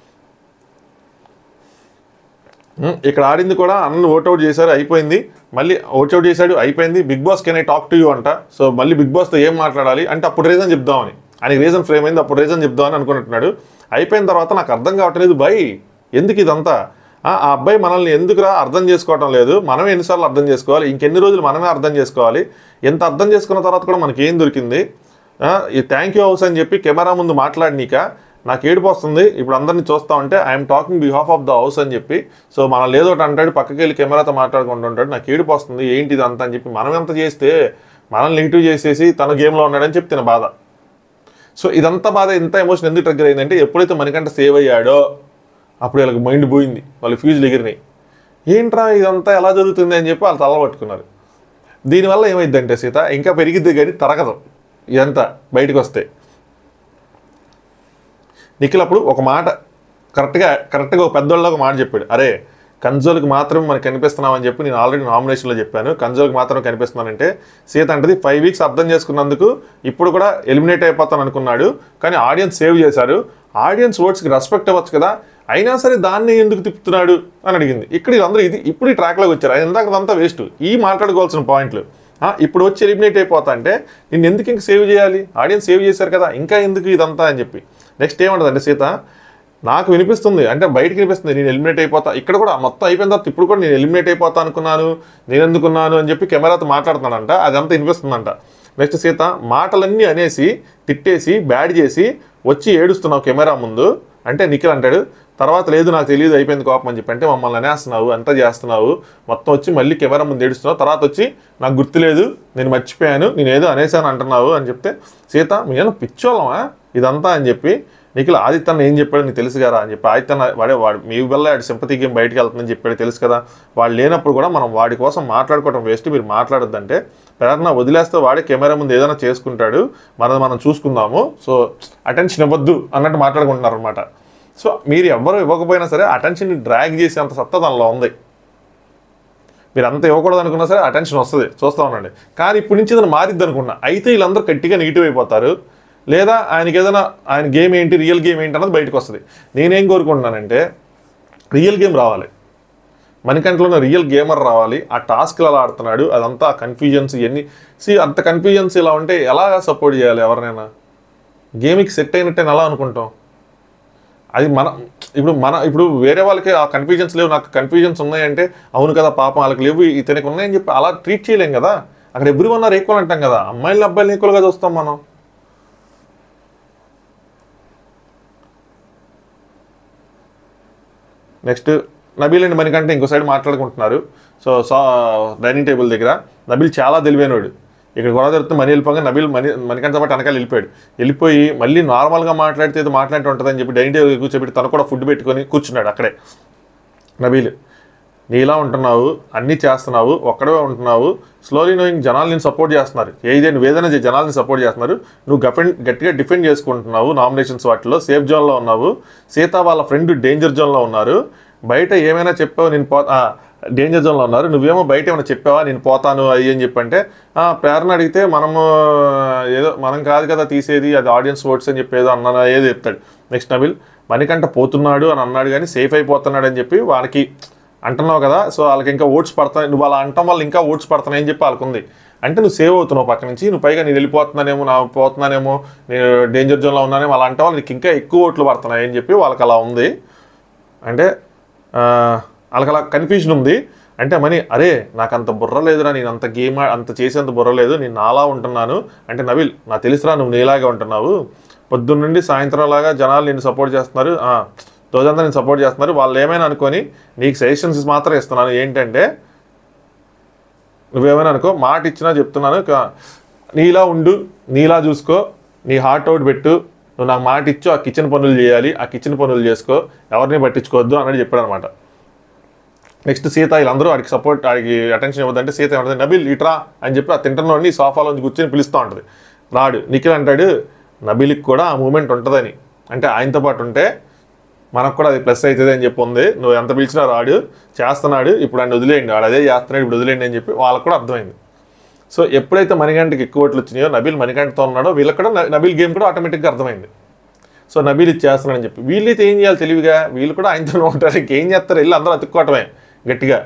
S1: ఉమ్, ఇక్కడ ఆడింది కూడా అన్న ఓట్అవుట్ చేశారు అయిపోయింది మళ్ళీ ఓట్అవుట్ చేశాడు అయిపోయింది Bigg Boss can I talk to you అంట సో మళ్ళీ బిగ్ బాస్తో ఏం మాట్లాడాలి అంటే అప్పుడు రీజన్ చెప్దామని ఆయనకి రీజన్ ఫ్రేమ్ అయింది అప్పుడు రీజన్ చెప్దామని అనుకుంటున్నాడు అయిపోయిన తర్వాత నాకు అర్థం కావట్లేదు బై ఎందుకు ఇదంతా ఆ ఆ అబ్బాయి మనల్ని ఎందుకురా అర్థం చేసుకోవటం లేదు మనమే ఎన్నిసార్లు అర్థం చేసుకోవాలి ఇంకెన్ని రోజులు మనమే అర్థం చేసుకోవాలి ఎంత అర్థం చేసుకున్న తర్వాత కూడా మనకి ఏం దొరికింది ఆ, ఈ థ్యాంక్ యూ హౌస్ అని చెప్పి కెమెరా ముందు మాట్లాడినీక నాకు ఏడుపు వస్తుంది ఇప్పుడు అందరిని చూస్తా ఉంటే I'm talking behalf of the house అని చెప్పి సో మనం లేదో ఒకటి అంటాడు పక్కకి వెళ్ళి కెమెరాతో మాట్లాడుకుంటూ ఉంటాడు నాకు ఏడుపు వస్తుంది ఏంటి ఇదంతా అని చెప్పి మనం ఎంత చేస్తే మనల్ని నెగిటివ్ చేసేసి తన గేమ్లో ఉన్నాడని చెప్పి తిన బాధ సో ఇదంతా బాధ ఎంత ఎమోషన్ ఎందుకు ట్రిగ్గర్ అయిందంటే ఎప్పుడైతే మనకంటే సేవ్ అయ్యాడో అప్పుడు వీళ్ళకి మైండ్ పోయింది వాళ్ళు ఫ్యూజులు ఎగిరినాయి ఏంట్రా ఇదంతా ఎలా జరుగుతుంది అని చెప్పి వాళ్ళు తల పట్టుకున్నారు దీనివల్ల ఏమైందంటే సీత ఇంకా పెరిగిద్ది కానీ తరగదు ఇదంతా బయటకు వస్తే నిఖిల్ అప్పుడు ఒక మాట కరెక్ట్గా కరెక్ట్గా ఒక పెద్దోళ్ళ ఒక మాట చెప్పాడు అరే కన్జోల్కి మాత్రం మనకు కనిపిస్తున్నామని చెప్పి నేను ఆల్రెడీ నామినేషన్లో చెప్పాను కన్జోల్కి మాత్రం కనిపిస్తున్నానంటే సీత అంటది ఫైవ్ వీక్స్ అర్థం చేసుకున్నందుకు ఇప్పుడు కూడా ఎలిమినేట్ అయిపోతాను అనుకున్నాడు కానీ ఆడియన్స్ సేవ్ చేశారు ఆడియన్స్ ఓట్స్కి రెస్పెక్ట్ అవ్వచ్చు కదా అయినా సరే దాన్ని ఎందుకు తిప్పుతున్నాడు అని అడిగింది ఇక్కడ అందరూ ఇది ఇప్పుడు ఈ ట్రాక్లోకి వచ్చారు అది ఇందాకదంతా వేస్ట్ ఈ మాట్లాడుకోవాల్సిన పాయింట్లు ఆ, ఇప్పుడు వచ్చి ఎలిమినేట్ అయిపోతా అంటే నేను ఎందుకు ఇంక సేవ్ చేయాలి ఆడియన్స్ సేవ్ చేశారు కదా ఇంకా ఎందుకు ఇదంతా అని చెప్పి నెక్స్ట్ ఏమంటుంది అంటే సీత నాకు వినిపిస్తుంది అంటే బయటకు వినిపిస్తుంది నేను ఎలిమినేట్ అయిపోతా ఇక్కడ కూడా మొత్తం అయిపోయిన తర్వాత ఇప్పుడు కూడా నేను ఎలిమినేట్ అయిపోతా అనుకున్నాను నేను ఎందుకున్నాను అని చెప్పి కెమెరాతో మాట్లాడుతున్నాడంట అదంతా వినిపిస్తుందంట నెక్స్ట్ సీత మాటలన్నీ అనేసి తిట్టేసి బ్యాడ్ చేసి వచ్చి ఏడుస్తున్నావు కెమెరా ముందు అంటే నిఖిల్ అంటాడు తర్వాత లేదు నాకు తెలియదు అయిపోయింది కోపం అని చెప్పి అంటే మమ్మల్ని అనేస్తున్నావు అంతా చేస్తున్నావు మొత్తం వచ్చి మళ్ళీ కెమెరా ముందు ఏడుస్తున్నావు తర్వాత వచ్చి నాకు గుర్తులేదు నేను మర్చిపోయాను నేను ఏదో అనేసాను అంటున్నావు అని చెప్తే సీత మేము పిచ్చోళ్ళమా ఇదంతా అని చెప్పి నిఖిల్ ఆదిత్యన్న ఏం చెప్పాడు నీకు తెలుసు కదా అని చెప్పి ఆదిత్యన్న వాడే వాడు మీ వల్ల వాడి సింపతి గేమ్ బయటకు వెళ్తుందని చెప్పాడు తెలుసు కదా వాడు లేనప్పుడు కూడా మనం వాడి కోసం మాట్లాడుకోవడం వేస్ట్ మీరు మాట్లాడొద్దంటే ప్రేరణ వదిలేస్తే వాడే కెమెరా ముందు ఏదైనా చేసుకుంటాడు మనం మనం చూసుకుందాము సో అటెన్షన్ ఇవ్వద్దు అన్నట్టు మాట్లాడుకుంటున్నారు అనమాట సో మీరు ఎవ్వరు ఇవ్వకపోయినా సరే అటెన్షన్ డ్రాగ్ చేసే అంత సత్తా దానిలో ఉంది మీరు అంత ఇవ్వకూడదు అనుకున్నా సరే అటెన్షన్ వస్తుంది చూస్తూ ఉండండి కానీ ఇప్పటి నుంచి ఏదైనా మారిద్ది అనుకున్నా అయితే వీళ్ళందరూ గట్టిగా నెగిటివ్ అయిపోతారు లేదా ఆయనకి ఏదైనా ఆయన గేమ్ ఏంటి రియల్ గేమ్ ఏంటి అన్నది బయటకు వస్తుంది నేనేం కోరుకుంటున్నానంటే రియల్ గేమ్ రావాలి మణికంటలోనే రియల్ గేమర్ రావాలి ఆ టాస్క్లు అలా ఆడుతున్నాడు అదంతా కన్ఫ్యూజన్స్ ఇవన్నీ సి అంత కన్ఫ్యూజన్స్ ఇలా ఉంటే ఎలా సపోర్ట్ చేయాలి ఎవరినైనా గేమ్కి సెట్ అయినట్టే ఎలా అనుకుంటాం అది మన ఇప్పుడు మన ఇప్పుడు వేరే వాళ్ళకి ఆ కన్ఫ్యూజన్స్ లేవు నాకు కన్ఫ్యూజన్స్ ఉన్నాయంటే అవును కదా పాపం వాళ్ళకి లేవు ఇతనికి ఉన్నాయని చెప్పి అలా ట్రీట్ చేయలేం కదా అక్కడ ఎవ్రీ వన్ ఆర్ ఈక్వల్ అంటాం కదా అమ్మాయిలు అబ్బాయిలు ఈక్వల్గా చూస్తాం మనం నెక్స్ట్ నబీల్ అండ్ మణికంటే ఇంకో సైడ్ మాట్లాడుకుంటున్నారు సో సా డైనింగ్ టేబుల్ దగ్గర నబీల్ చాలా తెలివైనవాడు ఇక్కడ గొడవ జరుగుతుంది మనీ వెళ్ళిపోగా నబీల్ మనీ మణికంఠ పాటు వెనకాల వెళ్ళిపోయాడు వెళ్ళిపోయి మళ్ళీ నార్మల్గా మాట్లాడితే ఇది మాట్లాడితే ఉంటుందని చెప్పి డైనింగ్ టేబుల్ కూర్చోబెట్టి తను కూడా ఫుడ్ పెట్టుకొని కూర్చున్నాడు అక్కడే నబీల్ నీలా ఉంటున్నావు అన్నీ చేస్తున్నావు ఒక్కడే ఉంటున్నావు స్లోలీ నోయింగ్ జనాలు నేను సపోర్ట్ చేస్తున్నారు ఏదైనా నువ్వు ఏదైనా చేయి, జనాల్ని సపోర్ట్ చేస్తున్నారు నువ్వు గఫెన్ గట్టిగా డిఫెండ్ చేసుకుంటున్నావు నామినేషన్స్ వాటిలో సేఫ్ జోన్లో ఉన్నావు సీత వాళ్ళ ఫ్రెండ్ డేంజర్ జోన్లో ఉన్నారు బయట ఏమైనా చెప్పావు నేను పో డేంజర్ జోన్లో ఉన్నారు నువ్వేమో బయట ఏమైనా చెప్పావా నేను పోతాను అది అని చెప్పంటే "ఆ, ప్రేరణ అడిగితే మనము ఏదో మనం కాదు కదా తీసేది అది ఆడియన్స్ ఓట్స్ అని చెప్పి ఏదో అన్న ఏదో చెప్తాడు నెక్స్ట్ నబిల్ మణికంట పోతున్నాడు అని అన్నాడు కానీ సేఫ్ అయిపోతున్నాడు అని చెప్పి వాళ్ళకి అంటున్నావు కదా సో వాళ్ళకి ఇంకా ఓట్స్ పడతాయి నువ్వు అలా అంటాం వల్ల ఇంకా ఓట్స్ పడతాయి అని చెప్పి వాళ్ళకు ఉంది అంటే నువ్వు సేవ్ అవుతున్నావు పక్క నుంచి నువ్వు పైగా నేను వెళ్ళిపోతున్నానేమో నా పోతున్నానేమో నేను డేంజర్ జోన్లో ఉన్నానేమో అలా అంటే వాళ్ళు నీకు ఇంకా ఎక్కువ ఓట్లు పడుతున్నాయి అని చెప్పి వాళ్ళకి అలా ఉంది అంటే ఆ, వాళ్ళకి అలా కన్ఫ్యూజన్ ఉంది అంటే మనీ అరే నాకు అంత బుర్ర లేదురా నేను అంత గేమ్ ఆ- అంత చేసేంత బుర్ర లేదు నేను నాలా ఉంటున్నాను అంటే నవీల్ నాకు తెలుసురా నువ్వు నీలాగే ఉంటున్నావు పొద్దున్న నుండి సాయంత్రం లాగా జనాలు నేను సపోర్ట్ చేస్తున్నారు ఆ, రోజంతా నేను సపోర్ట్ చేస్తున్నారు వాళ్ళు ఏమైనా అనుకొని నీకు సజెషన్స్ మాత్రం ఇస్తున్నాను ఏంటంటే నువ్వేమైనా అనుకో మాట ఇచ్చినా చెప్తున్నాను క- నీలా ఉండు నీలా చూసుకో నీ హార్ట్ అవుట్ పెట్టు నువ్వు నాకు మాట ఇచ్చు ఆ కిచెన్ పనులు చేయాలి ఆ కిచెన్ పనులు చేసుకో ఎవరిని పట్టించుకోవద్దు అన్నది చెప్పాడు అనమాట నెక్స్ట్ సీత వీళ్ళందరూ వాడికి సపోర్ట్ వాడికి అటెన్షన్ ఇవ్వదంటే సీత ఏమంటుంది నబిల్ ఇట్రా అని చెప్పి ఆ తింటున్నోడిని సోఫాలో నుంచి కూర్చొని పిలుస్తూ ఉంటుంది రాడు నిఖిల్ అంటాడు నబిల్కి కూడా ఆ మూమెంట్ ఉంటుందని అంటే ఆయనతో పాటు ఉంటే మనకు కూడా అది ప్లస్ అవుతుంది అని చెప్పి ఉంది నువ్వు ఎంత పిలిచినా రాడు చేస్తున్నాడు ఇప్పుడు ఆయన వదిలేయండి వాడు అదే చేస్తున్నాడు ఇప్పుడు వదిలేయండి అని చెప్పి వాళ్ళకు కూడా అర్థమైంది సో ఎప్పుడైతే మణిగంటకి ఎక్కువ ఓట్లు వచ్చినాయో నబీల్ మణిగంటతో ఉన్నాడో వీళ్ళకి కూడా న- నబీల్ గేమ్ కూడా ఆటోమేటిక్గా అర్థమైంది సో నబీల్ ఇది చేస్తున్నాడని చెప్పి వీళ్ళైతే ఏం చేయాలి తెలివిగా వీళ్ళు కూడా ఆయనతో ఉంటారు ఇంకేం చేస్తారు వెళ్ళి అందరూ అతుక్కోవటమే గట్టిగా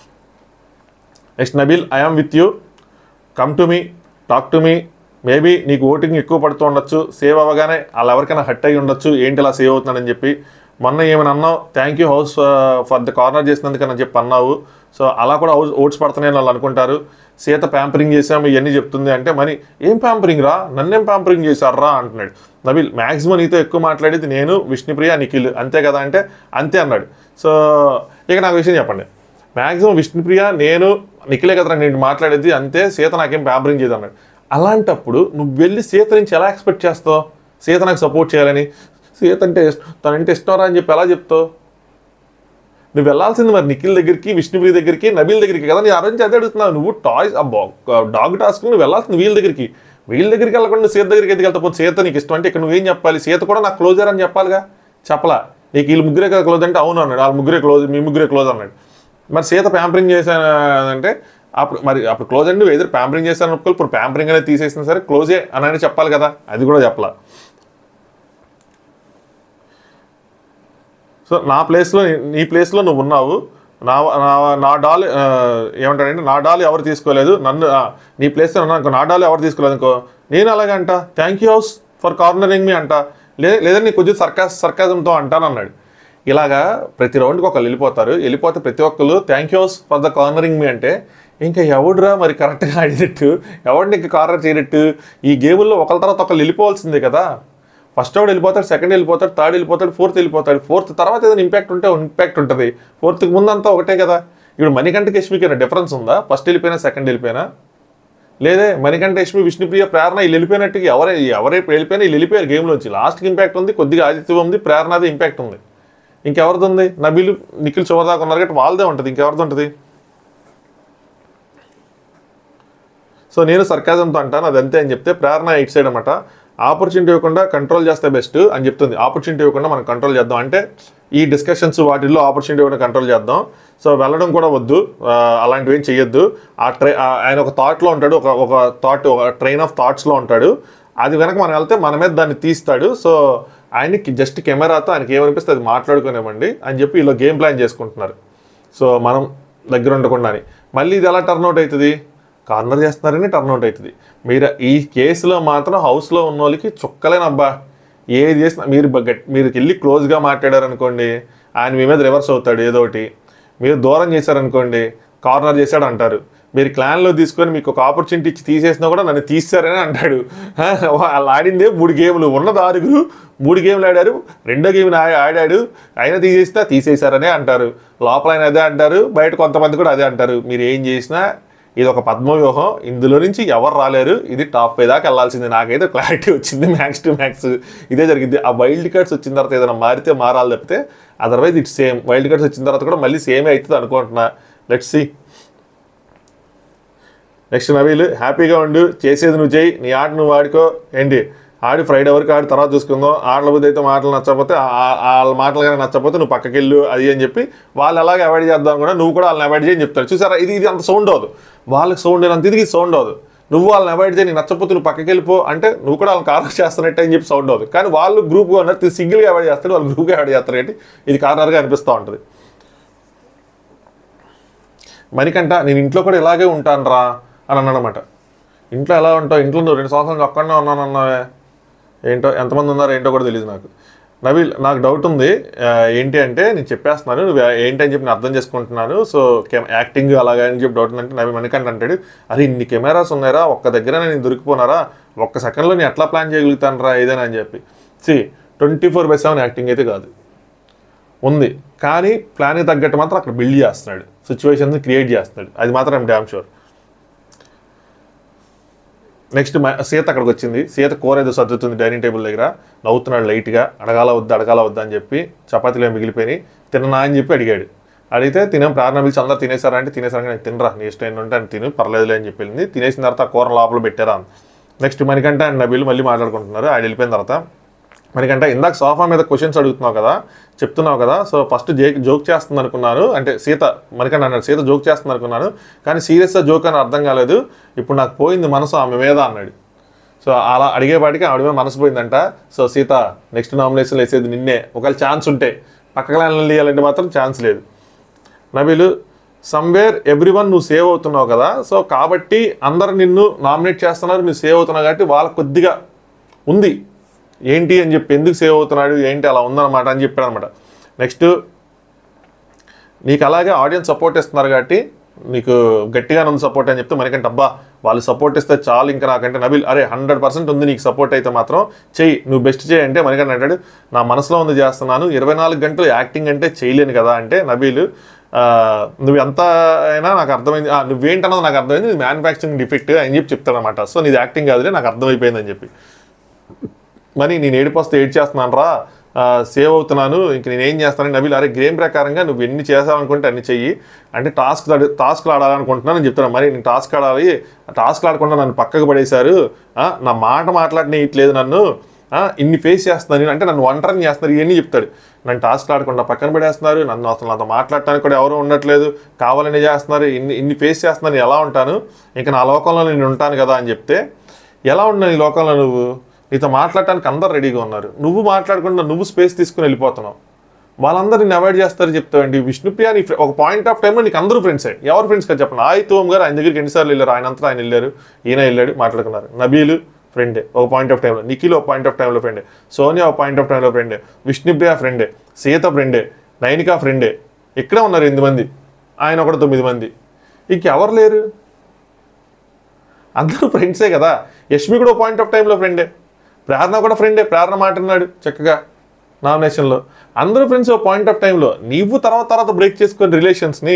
S1: next Nabeel I am with you come to me talk to me maybe నీకు ఓటింగ్ ఎక్కువ పడుతూ ఉండొచ్చు సేవ్ అవ్వగానే వాళ్ళు ఎవరికైనా హట్ అయ్యి ఉండొచ్చు ఏంటి ఇలా సేవ్ అవుతున్నాడని చెప్పి మొన్న ఏమైనా అన్నావు thank you house for the corner చేసినందుకని చెప్పి అన్నావు సో అలా కూడా హౌస్ ఓట్స్ పడుతున్నాయని వాళ్ళు అనుకుంటారు సీత ప్యాంపరింగ్ చేసాము ఇవన్నీ చెప్తుంది అంటే మరి ఏం ప్యాంపరింగ్ రా నన్నేం ప్యాంపరింగ్ చేశారా అంటున్నాడు నబీల్ మ్యాక్సిమం నీతో ఎక్కువ మాట్లాడేది నేను విష్ణుప్రియ నిఖిల్ అంతే కదా అంటే అంతే అన్నాడు సో ఇక నాకు విషయం చెప్పండి మ్యాక్సిమం విష్ణుప్రియ నేను నిఖిలే కదరా నేను మాట్లాడేది అంతే సీత నాకేం ప్యాంపరింగ్ చేయదు అన్నాడు అలాంటప్పుడు నువ్వు వెళ్ళి సీత నుంచి ఎలా ఎక్స్పెక్ట్ చేస్తావు సీత నాకు సపోర్ట్ చేయాలని సీత అంటే ఇష్ట- తనంటే ఇష్టం అని చెప్పి ఎలా చెప్తావు నువ్వు వెళ్ళాల్సింది మరి నిఖిల్ దగ్గరికి విష్ణుప్రియ దగ్గరికి నబీల్ దగ్గరికి కదా నేను అరేంజ్ అదే అడుగుతున్నావు నువ్వు టాయ్స్ డాగ్ టాస్క్ నువ్వు వెళ్ళాల్సింది వీళ్ళ దగ్గరికి వీళ్ళ దగ్గరికి వెళ్ళకుండా సీత దగ్గరికి ఎందుకు వెళ్తా పోతే సీత నీకు ఇష్టం అంటే ఇక్కడ నువ్వేం చెప్పాలి సీత కూడా నాకు క్లోజర్ అని చెప్పాలిగా చెప్పలా నీకు వీళ్ళు ముగ్గురే కదా క్లోజ్ అంటే అవును అన్నాడు వాళ్ళ ముగ్గురే క్లోజ్ మీ ముగ్గురే క్లోజ్ అన్నాడు మరి సీత ప్యాంపరింగ్ చేశానంటే అప్పుడు మరి అప్పుడు క్లోజ్ అంటే నువ్వు ఎదురు ప్యాంపరింగ్ చేశాను అనుకో ఇప్పుడు ప్యాంపరింగ్ అనేది తీసేసినా సరే క్లోజే అని అని చెప్పాలి కదా అది కూడా చెప్పలా సో నా ప్లేస్లో నీ ప్లేస్లో నువ్వు ఉన్నావు నా నా నా డాల్ ఆ, ఏమంటాడంటే నా డాల్ ఎవరు తీసుకోలేదు నన్ను ఆ, నీ ప్లేస్లో ఉన్నా అనుకో నా డాల్ ఎవరు తీసుకోలేదు అనుకో నేను అలాగే అంట thank you house for cornering me అంట లే లేదా నీకు కొంచెం సర్కాస్ సర్కాజంతో అంటాను అన్నాడు ఇలాగా ప్రతి రౌండ్కి ఒకళ్ళు వెళ్ళిపోతారు వెళ్ళిపోతే ప్రతి ఒక్కరు thank you house for the cornering me అంటే ఇంకా ఎవడురా మరి కరెక్ట్గా ఆడినట్టు ఎవడిని ఇంకా కార్నర్ చేయనట్టు ఈ గేముల్లో ఒకళ్ళ తర్వాత ఒకళ్ళు వెళ్ళిపోవాల్సిందే కదా ఫస్ట్ వాడు వెళ్ళిపోతాడు సెకండ్ వెళ్ళిపోతాడు థర్డ్ వెళ్ళిపోతాడు ఫోర్త్ వెళ్ళిపోతాడు ఫోర్త్ తర్వాత ఏదైనా ఇంపాక్ట్ ఉంటే ఇంపాక్ట్ ఉంటుంది ఫోర్త్కి ముందంతా ఒకటే కదా ఇప్పుడు మణికంఠ యశ్మికి డిఫరెన్స్ ఉందా ఫస్ట్ వెళ్ళిపోయినా సెకండ్ వెళ్ళిపోయినా లేదే మణికంఠ యశ్మి విష్ణుప్రియ ప్రేరణ వీళ్ళు వెళ్ళిపోయినట్టుగా ఎవరే ఎవరే వెళ్ళిపోయినా వీళ్ళు వెళ్ళిపోయారు గేమ్లోంచి లాస్ట్కి ఇంపాక్ట్ ఉంది కొద్దిగా ఆదిత్యం ఉంది ప్రేరణది ఇంపాక్ట్ ఉంది ఇంకెవరిది ఉంది నబీలు నిఖిల్ చివరిదాకా ఉన్నారు కాబట్టి వాళ్ళదే ఉంటుంది ఇంకెవరిది ఉంటుంది సో నేను సర్కాజంతో అంటాను అది అంతే అని చెప్తే ప్రేరణ ఇట్ సైడ్ అనమాట ఆపర్చునిటీ ఇవ్వకుండా కంట్రోల్ చేస్తే బెస్ట్ అని చెప్తుంది ఆపర్చునిటీ ఇవ్వకుండా మనం కంట్రోల్ చేద్దాం అంటే ఈ డిస్కషన్స్ వాటిల్లో ఆపర్చునిటీ ఇవ్వకుండా కంట్రోల్ చేద్దాం సో వెళ్ళడం కూడా వద్దు ఆ, అలాంటివి ఏం చేయొద్దు ఆ ట్రై ఆ, ఆయన ఒక థాట్లో ఉంటాడు ఒక ఒక థాట్ ఒక ట్రైన్ ఆఫ్ థాట్స్లో ఉంటాడు అది కనుక మనం వెళ్తే మన మీద దాన్ని తీస్తాడు సో ఆయనకి జస్ట్ కెమెరాతో ఆయనకి ఏమనిపిస్తే అది మాట్లాడుకునేవ్వండి అని చెప్పి ఇలా గేమ్ ప్లాన్ చేసుకుంటున్నారు సో మనం దగ్గర ఉండకుండాని మళ్ళీ ఇది ఎలా టర్న్అవుట్ అవుతుంది కార్నర్ చేస్తున్నారని టర్న్అవుట్ అవుతుంది మీరు ఈ కేసులో మాత్రం హౌస్లో ఉన్న వాళ్ళకి చుక్కలేనబ్బా ఏది చేసినా మీరు బ- గట్- మీరు వెళ్ళి క్లోజ్గా మాట్లాడారనుకోండి ఆయన మీ మీద రివర్స్ అవుతాడు ఏదో ఒకటి మీరు దూరం చేశారనుకోండి కార్నర్ చేశాడు అంటారు మీరు క్లాన్లో తీసుకొని మీకు ఒక ఆపర్చునిటీ ఇచ్చి తీసేసినా కూడా నన్ను తీస్తారని అంటాడు హా, వాళ్ళు ఆడిందే మూడు గేములు ఉన్నది ఆరుగురు మూడు గేమ్లు ఆడారు రెండో గేమ్ ఆడాడు ఆయన తీసేసినా తీసేశారనే అంటారు లోపల ఆయన అదే అంటారు బయట కొంతమంది కూడా అదే అంటారు మీరు ఏం చేసినా ఇది ఒక పద్మవ్యూహం ఇందులో నుంచి ఎవరు రాలేరు ఇది టాప్ ఫైవ్ దాకా వెళ్ళాల్సింది నాకైతే క్లారిటీ వచ్చింది మ్యాక్స్ టు మ్యాక్స్ ఇదే జరిగింది ఆ వైల్డ్ కార్డ్స్ వచ్చిన తర్వాత ఏదైనా మారితే మారాలి తప్పితే otherwise it's same wild cards వచ్చిన తర్వాత కూడా మళ్ళీ సేమే అవుతుంది అనుకుంటున్నా లెట్స్ సి నెక్స్ట్ నవీలు హ్యాపీగా ఉండు చేసేది నువ్వు చేయి నీ ఆట నువ్వు ఆడుకో ఏంటి ఆడి ఫ్రైడే వరకు ఆడి తర్వాత చూసుకుందాం ఆటల బుద్ధి అయితే మాటలు నచ్చకపోతే ఆ- ఆ- వాళ్ళ మాటలు కానీ నచ్చకపోతే నువ్వు పక్కకి వెళ్ళు అది అని చెప్పి వాళ్ళు ఎలాగ అవాయిడ్ చేద్దాం కూడా నువ్వు కూడా వాళ్ళని అవాయిడ్ చేయని చెప్తారు చూసారా ఇది ఇది అంత సౌండ్ అవ్వదు వాళ్ళకి సౌండ్ అయినంత ఇది సౌండ్ అవ్వదు నువ్వు వాళ్ళని అవాయిడ్ చేయి నీకు నచ్చకపోతే నువ్వు పక్కకి వెళ్ళిపో అంటే నువ్వు కూడా వాళ్ళని కార్నర్ చేస్తున్నట్టు అని చెప్పి సౌండ్ అవ్వదు కానీ వాళ్ళు గ్రూప్గా ఉన్నారు సింగిల్గా అవాయిడ్ చేస్తాడు వాళ్ళు గ్రూప్గా అవాయిడ్ చేస్తారు కాబట్టి ఇది కార్నర్గా అనిపిస్తూ ఉంటుంది మణికంట నేను ఇంట్లో కూడా ఇలాగే ఉంటాను రా అని అన్నాడనమాట ఇంట్లో ఎలా ఉంటావు ఇంట్లో నువ్వు రెండు సంవత్సరాలు ఒక్కడనే ఉన్నాను అన్నావే ఏంటో ఎంతమంది ఉన్నారో ఏంటో కూడా తెలియదు నాకు నవీల్ నాకు డౌట్ ఉంది ఆ, ఏంటి అంటే నేను చెప్పేస్తున్నాను నువ్వు ఏంటి అని చెప్పి నేను అర్థం చేసుకుంటున్నాను సో కె- యాక్టింగ్ అలాగా అని చెప్పి డౌట్ ఉందంటే నవీల్ మణికంఠ అంటాడు అరే ఇన్ని కెమెరాస్ ఉన్నారా ఒక్క దగ్గర నేను దొరికిపోనారా ఒక్క సెకండ్లో నేను ఎట్లా ప్లాన్ చేయగలుగుతాను రా ఏదైనా అని చెప్పి see twenty four by seven acting అయితే కాదు ఉంది కానీ ప్లాన్కి తగ్గట్టు మాత్రం అక్కడ బిల్డ్ చేస్తున్నాడు సిచ్యువేషన్స్ క్రియేట్ చేస్తున్నాడు అది మాత్రం ఐమ్ డ్యామ్ షూర్ నెక్స్ట్ మ- సీత అక్కడికి వచ్చింది సీత కూర ఏదో సర్దుతుంది డైనింగ్ టేబుల్ దగ్గర నవ్వుతున్నాడు లైట్గా అడగాల వద్దు అడగాల వద్దా అని చెప్పి చపాతీలు ఏమి మిగిలిపోయినాయి తిననా అని చెప్పి అడిగాడు అడిగితే తినేం ప్రార్థన పిలిచి అందరు తినేసారా అంటే తినేసారా నేను తినరా నీ ఇష్టం ఏంటంటే అని తిను పర్లేదులే అని చెప్పి వెళ్ళింది తినేసిన తర్వాత ఆ కూర లోపల పెట్టారా నెక్స్ట్ మనకంటే అండ్ నబీలు మళ్ళీ మాట్లాడుకుంటున్నారు ఆయన వెళ్ళిపోయిన తర్వాత మనకంటే ఇందాక సోఫా మీద క్వశ్చన్స్ అడుగుతున్నావు కదా చెప్తున్నావు కదా సో ఫస్ట్ జే జోక్ చేస్తుంది అనుకున్నాను అంటే సీత మనకంటే అన్నాడు సీత జోక్ చేస్తుంది అనుకున్నాను కానీ సీరియస్గా జోక్ అని అర్థం కాలేదు ఇప్పుడు నాకు పోయింది మనసు ఆమె మీద అన్నాడు సో అలా అడిగేపాటికి ఆవిడ మీద మనసు పోయిందంట సో సీత నెక్స్ట్ నామినేషన్ వేసేది నిన్నే ఒకవేళ ఛాన్స్ ఉంటే పక్కన వెళ్ళాలంటే మాత్రం ఛాన్స్ లేదు నబీలు సమ్వేర్ ఎవ్రీ వన్ నువ్వు సేవ్ అవుతున్నావు కదా సో కాబట్టి అందరు నిన్ను నామినేట్ చేస్తున్నారు నువ్వు సేవ్ అవుతున్నావు కాబట్టి వాళ్ళ కొద్దిగా ఉంది ఏంటి అని చెప్పి ఎందుకు సేవ్ అవుతున్నాడు ఏంటి అలా ఉందన్నమాట అని చెప్పాడు అనమాట నెక్స్ట్ నీకు అలాగే ఆడియన్స్ సపోర్ట్ ఇస్తున్నారు కాబట్టి నీకు గట్టిగా ఉంది సపోర్ట్ అని చెప్తే మనకంటే అబ్బా వాళ్ళు సపోర్ట్ ఇస్తే చాలు ఇంకా నాకంటే నబిల్ అరే హండ్రెడ్ పర్సెంట్ ఉంది నీకు సపోర్ట్ అయితే మాత్రం చెయ్యి నువ్వు బెస్ట్ చేయి అంటే మనకంటే అంటాడు నా మనసులో ఉంది చేస్తున్నాను ఇరవై నాలుగు గంటలు యాక్టింగ్ అంటే చేయలేను కదా అంటే నబీల్ ఆ, నువ్వు ఎంత అయినా నాకు అర్థమైంది ఆ, నువ్వేంటన్నది నాకు అర్థమైంది ఇది మ్యానుఫ్యాక్చరింగ్ డిఫెక్ట్ అని చెప్పి చెప్తాడనమాట సో నీది యాక్టింగ్ కాదులే నాకు అర్థమైపోయింది అని చెప్పి మరి నేను ఏడిపోస్తే ఏడ్ చేస్తున్నాను రా సేవ్ అవుతున్నాను ఇంక నేను ఏం చేస్తాను నబీల్ అరే గేమ్ ప్రకారంగా నువ్వు ఎన్ని చేసావనుకుంటే అన్ని చెయ్యి అంటే టాస్క్ టాస్క్లు ఆడాలనుకుంటున్నాను నేను చెప్తాను మరి నేను టాస్క్ ఆడాలి టాస్క్ ఆడకుండా నన్ను పక్కకు పడేశారు ఆ, నా మాట మాట్లాడిన ఇట్లేదు నన్ను ఆ, ఇన్ని ఫేస్ చేస్తున్నాను నేను. అంటే నన్ను ఒంటరిని చేస్తున్నారు ఇవన్నీ చెప్తాడు నన్ను టాస్క్ ఆడకుండా పక్కన పడేస్తున్నారు నన్ను అసలు నాతో మాట్లాడటానికి కూడా ఎవరు ఉండట్లేదు కావాలని చేస్తున్నారు ఇన్ని ఇన్ని ఫేస్ చేస్తున్నాను నేను ఎలా ఉంటాను ఇంకా నా లోకంలో నేను ఉంటాను కదా అని చెప్తే ఎలా ఉన్నాను ఈ లోకంలో నువ్వు నీతో మాట్లాడటానికి అందరు రెడీగా ఉన్నారు నువ్వు మాట్లాడకుండా నువ్వు స్పేస్ తీసుకుని వెళ్ళిపోతున్నావు వాళ్ళందరూ నేను అవాయిడ్ చేస్తారు చెప్తావండి విష్ణుప్రియ నీ ఫ్రె- ఒక పాయింట్ ఆఫ్ టైంలో నీకు అందరూ ఫ్రెండ్సే ఎవరు ఫ్రెండ్స్ కదా చెప్పండి ఆయి తోమ్ గారు ఆయన దగ్గరికి ఎన్నిసార్లు వెళ్ళారు ఆయన అంతా ఆయన వెళ్ళారు ఈయన వెళ్ళాడు మాట్లాడుకున్నారు నబీలు ఫ్రెండే ఒక పాయింట్ ఆఫ్ టైంలో నిఖిల్ ఒక పాయింట్ ఆఫ్ టైంలో ఫ్రెండే సోనియా ఒక పాయింట్ ఆఫ్ టైంలో ఫ్రెండే విష్ణుప్రియ ఫ్రెండే సీత ఫ్రెండే నైనికా ఫ్రెండే ఇక్కడే ఉన్నారు ఎనిమిది మంది ఆయన ఒకటి తొమ్మిది మంది ఇంకెవరు లేరు అందరూ ఫ్రెండ్సే కదా యష్మి కూడా పాయింట్ ఆఫ్ టైంలో ఫ్రెండే ప్రేరణ కూడా ఫ్రెండే ప్రేరణ మాట్లాడినాడు చక్కగా నామినేషన్లో అందరూ ఫ్రెండ్స్ ఓ పాయింట్ ఆఫ్ టైంలో నీవు తర్వాత తర్వాత బ్రేక్ చేసుకుని రిలేషన్స్ని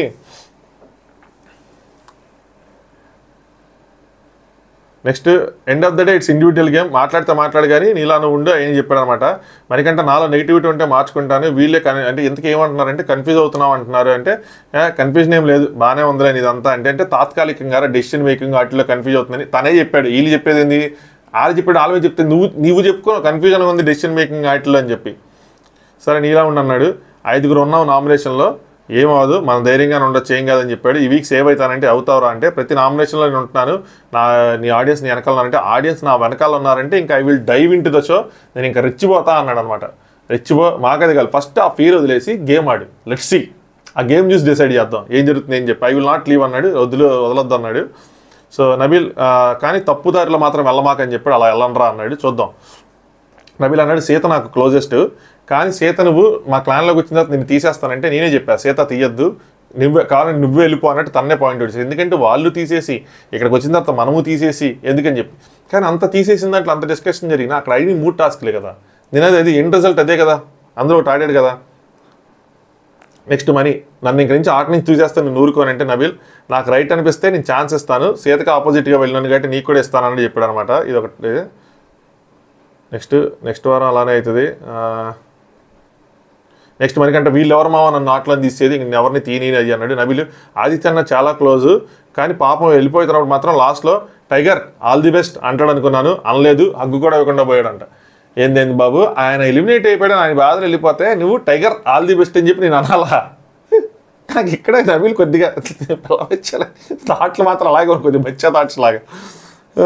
S1: next end of the day it's individual game మాట్లాడితే మాట్లాడు కానీ నీలా నువ్వు ఉండు అని చెప్పాడు అనమాట మరికంటే నాలో నెగిటివిటీ ఉంటే మార్చుకుంటాను వీళ్ళే కన్ అంటే ఎందుకు ఏమంటున్నారంటే కన్ఫ్యూజ్ అవుతున్నావు అంటున్నారు అంటే కన్ఫ్యూజన్ ఏం లేదు బాగానే ఉందిలే ఇదంతా అంటే అంటే తాత్కాలికంగా డెసిషన్ మేకింగ్ వాటిలో కన్ఫ్యూజ్ అవుతుందని తనే చెప్పాడు వీళ్ళు చెప్పేది ఏంది వాళ్ళు చెప్పాడు వాళ్ళ మీద చెప్తే నువ్వు నువ్వు చెప్పుకో కన్ఫ్యూజన్ ఉంది డెసిషన్ మేకింగ్ వాటిలో అని చెప్పి సరే నీలా ఉండన్నాడు ఐదుగురు ఉన్నావు నామినేషన్లో ఏమవదు మన ధైర్యంగానే ఉండొచ్చు ఏం కాదని చెప్పాడు ఈ వీక్ సేవ్ అవుతానంటే అవుతావురా అంటే ప్రతి నామినేషన్లో నేను ఉంటున్నాను నా నీ ఆడియన్స్ నీ వెనకాల ఉన్నారంటే ఆడియన్స్ నా వెనకాల ఉన్నారంటే ఇంకా I will dive into the show నేను ఇంకా రెచ్చిపోతా అన్నాడు అనమాట రెచ్చిపో మాకది కాదు ఫస్ట్ ఆ ఫీర్ వదిలేసి గేమ్ ఆడు లెట్స్ సి ఆ గేమ్ చూసి డిసైడ్ చేద్దాం ఏం జరుగుతుంది ఏం చెప్పి ఐ విల్ నాట్ లీవ్ అన్నాడు వదిలి వదలొద్దు అన్నాడు సో నబీల్ ఆ, కానీ తప్పుదారిలో మాత్రం వెళ్ళమాకని చెప్పాడు అలా వెళ్ళనరా అన్నాడు చూద్దాం నబీల్ అన్నాడు సీత నాకు క్లోజెస్ట్ కానీ సీత నువ్వు మా క్లాన్లోకి వచ్చిన తర్వాత నేను తీసేస్తానంటే నేనే చెప్పా సీత తీయద్దు నువ్వే కావాలని నువ్వే వెళ్ళిపో అన్నట్టు తన్నే పాయింట్ వచ్చేసి ఎందుకంటే వాళ్ళు తీసేసి ఇక్కడికి వచ్చిన తర్వాత మనము తీసేసి ఎందుకని చెప్పి కానీ అంత తీసేసిన దాంట్లో అంత డిస్కషన్ జరిగిన అక్కడ ఐడి మూడు టాస్క్లే కదా నేను అది అది ఎండ్ రిజల్ట్ అదే కదా అందరూ ఒకటి ఆడాడు కదా నెక్స్ట్ మనీ నన్ను ఇంక నుంచి ఆట నుంచి చూసేస్తాను నేను ఊరుకోనంటే నబీల్ నాకు రైట్ అనిపిస్తే నేను ఛాన్స్ ఇస్తాను సీతకు ఆపోజిట్గా వెళ్ళినాను కాబట్టి నీకు కూడా ఇస్తానని చెప్పాడు అనమాట ఇది ఒకటి నెక్స్ట్ నెక్స్ట్ వారం అలానే అవుతుంది నెక్స్ట్ మనకంటే వీళ్ళు ఎవరు మావా నన్ను నాట్లో తీసేది ఇంక ఎవరిని తీని అది అన్నాడు నబీలు ఆదిత్య అన్న చాలా క్లోజ్ కానీ పాపం వెళ్ళిపోయిన తర్వాత మాత్రం లాస్ట్లో టైగర్ ఆల్ ది బెస్ట్ అంటాడు అనుకున్నాను అనలేదు హగ్గు కూడా ఇవ్వకుండా పోయాడంట ఏందేంది బాబు ఆయన ఎలిమినేట్ అయిపోయాడు ఆయన బాధలు వెళ్ళిపోతే నువ్వు టైగర్ ఆల్ ది బెస్ట్ అని చెప్పి నేను అనాలా నాకు ఇక్కడ నబీల్ కొద్దిగా వచ్చేలా థాట్లు మాత్రం అలాగే ఉన్నాయి, కొద్దిగా బచ్చా థాట్స్ లాగా ఆ.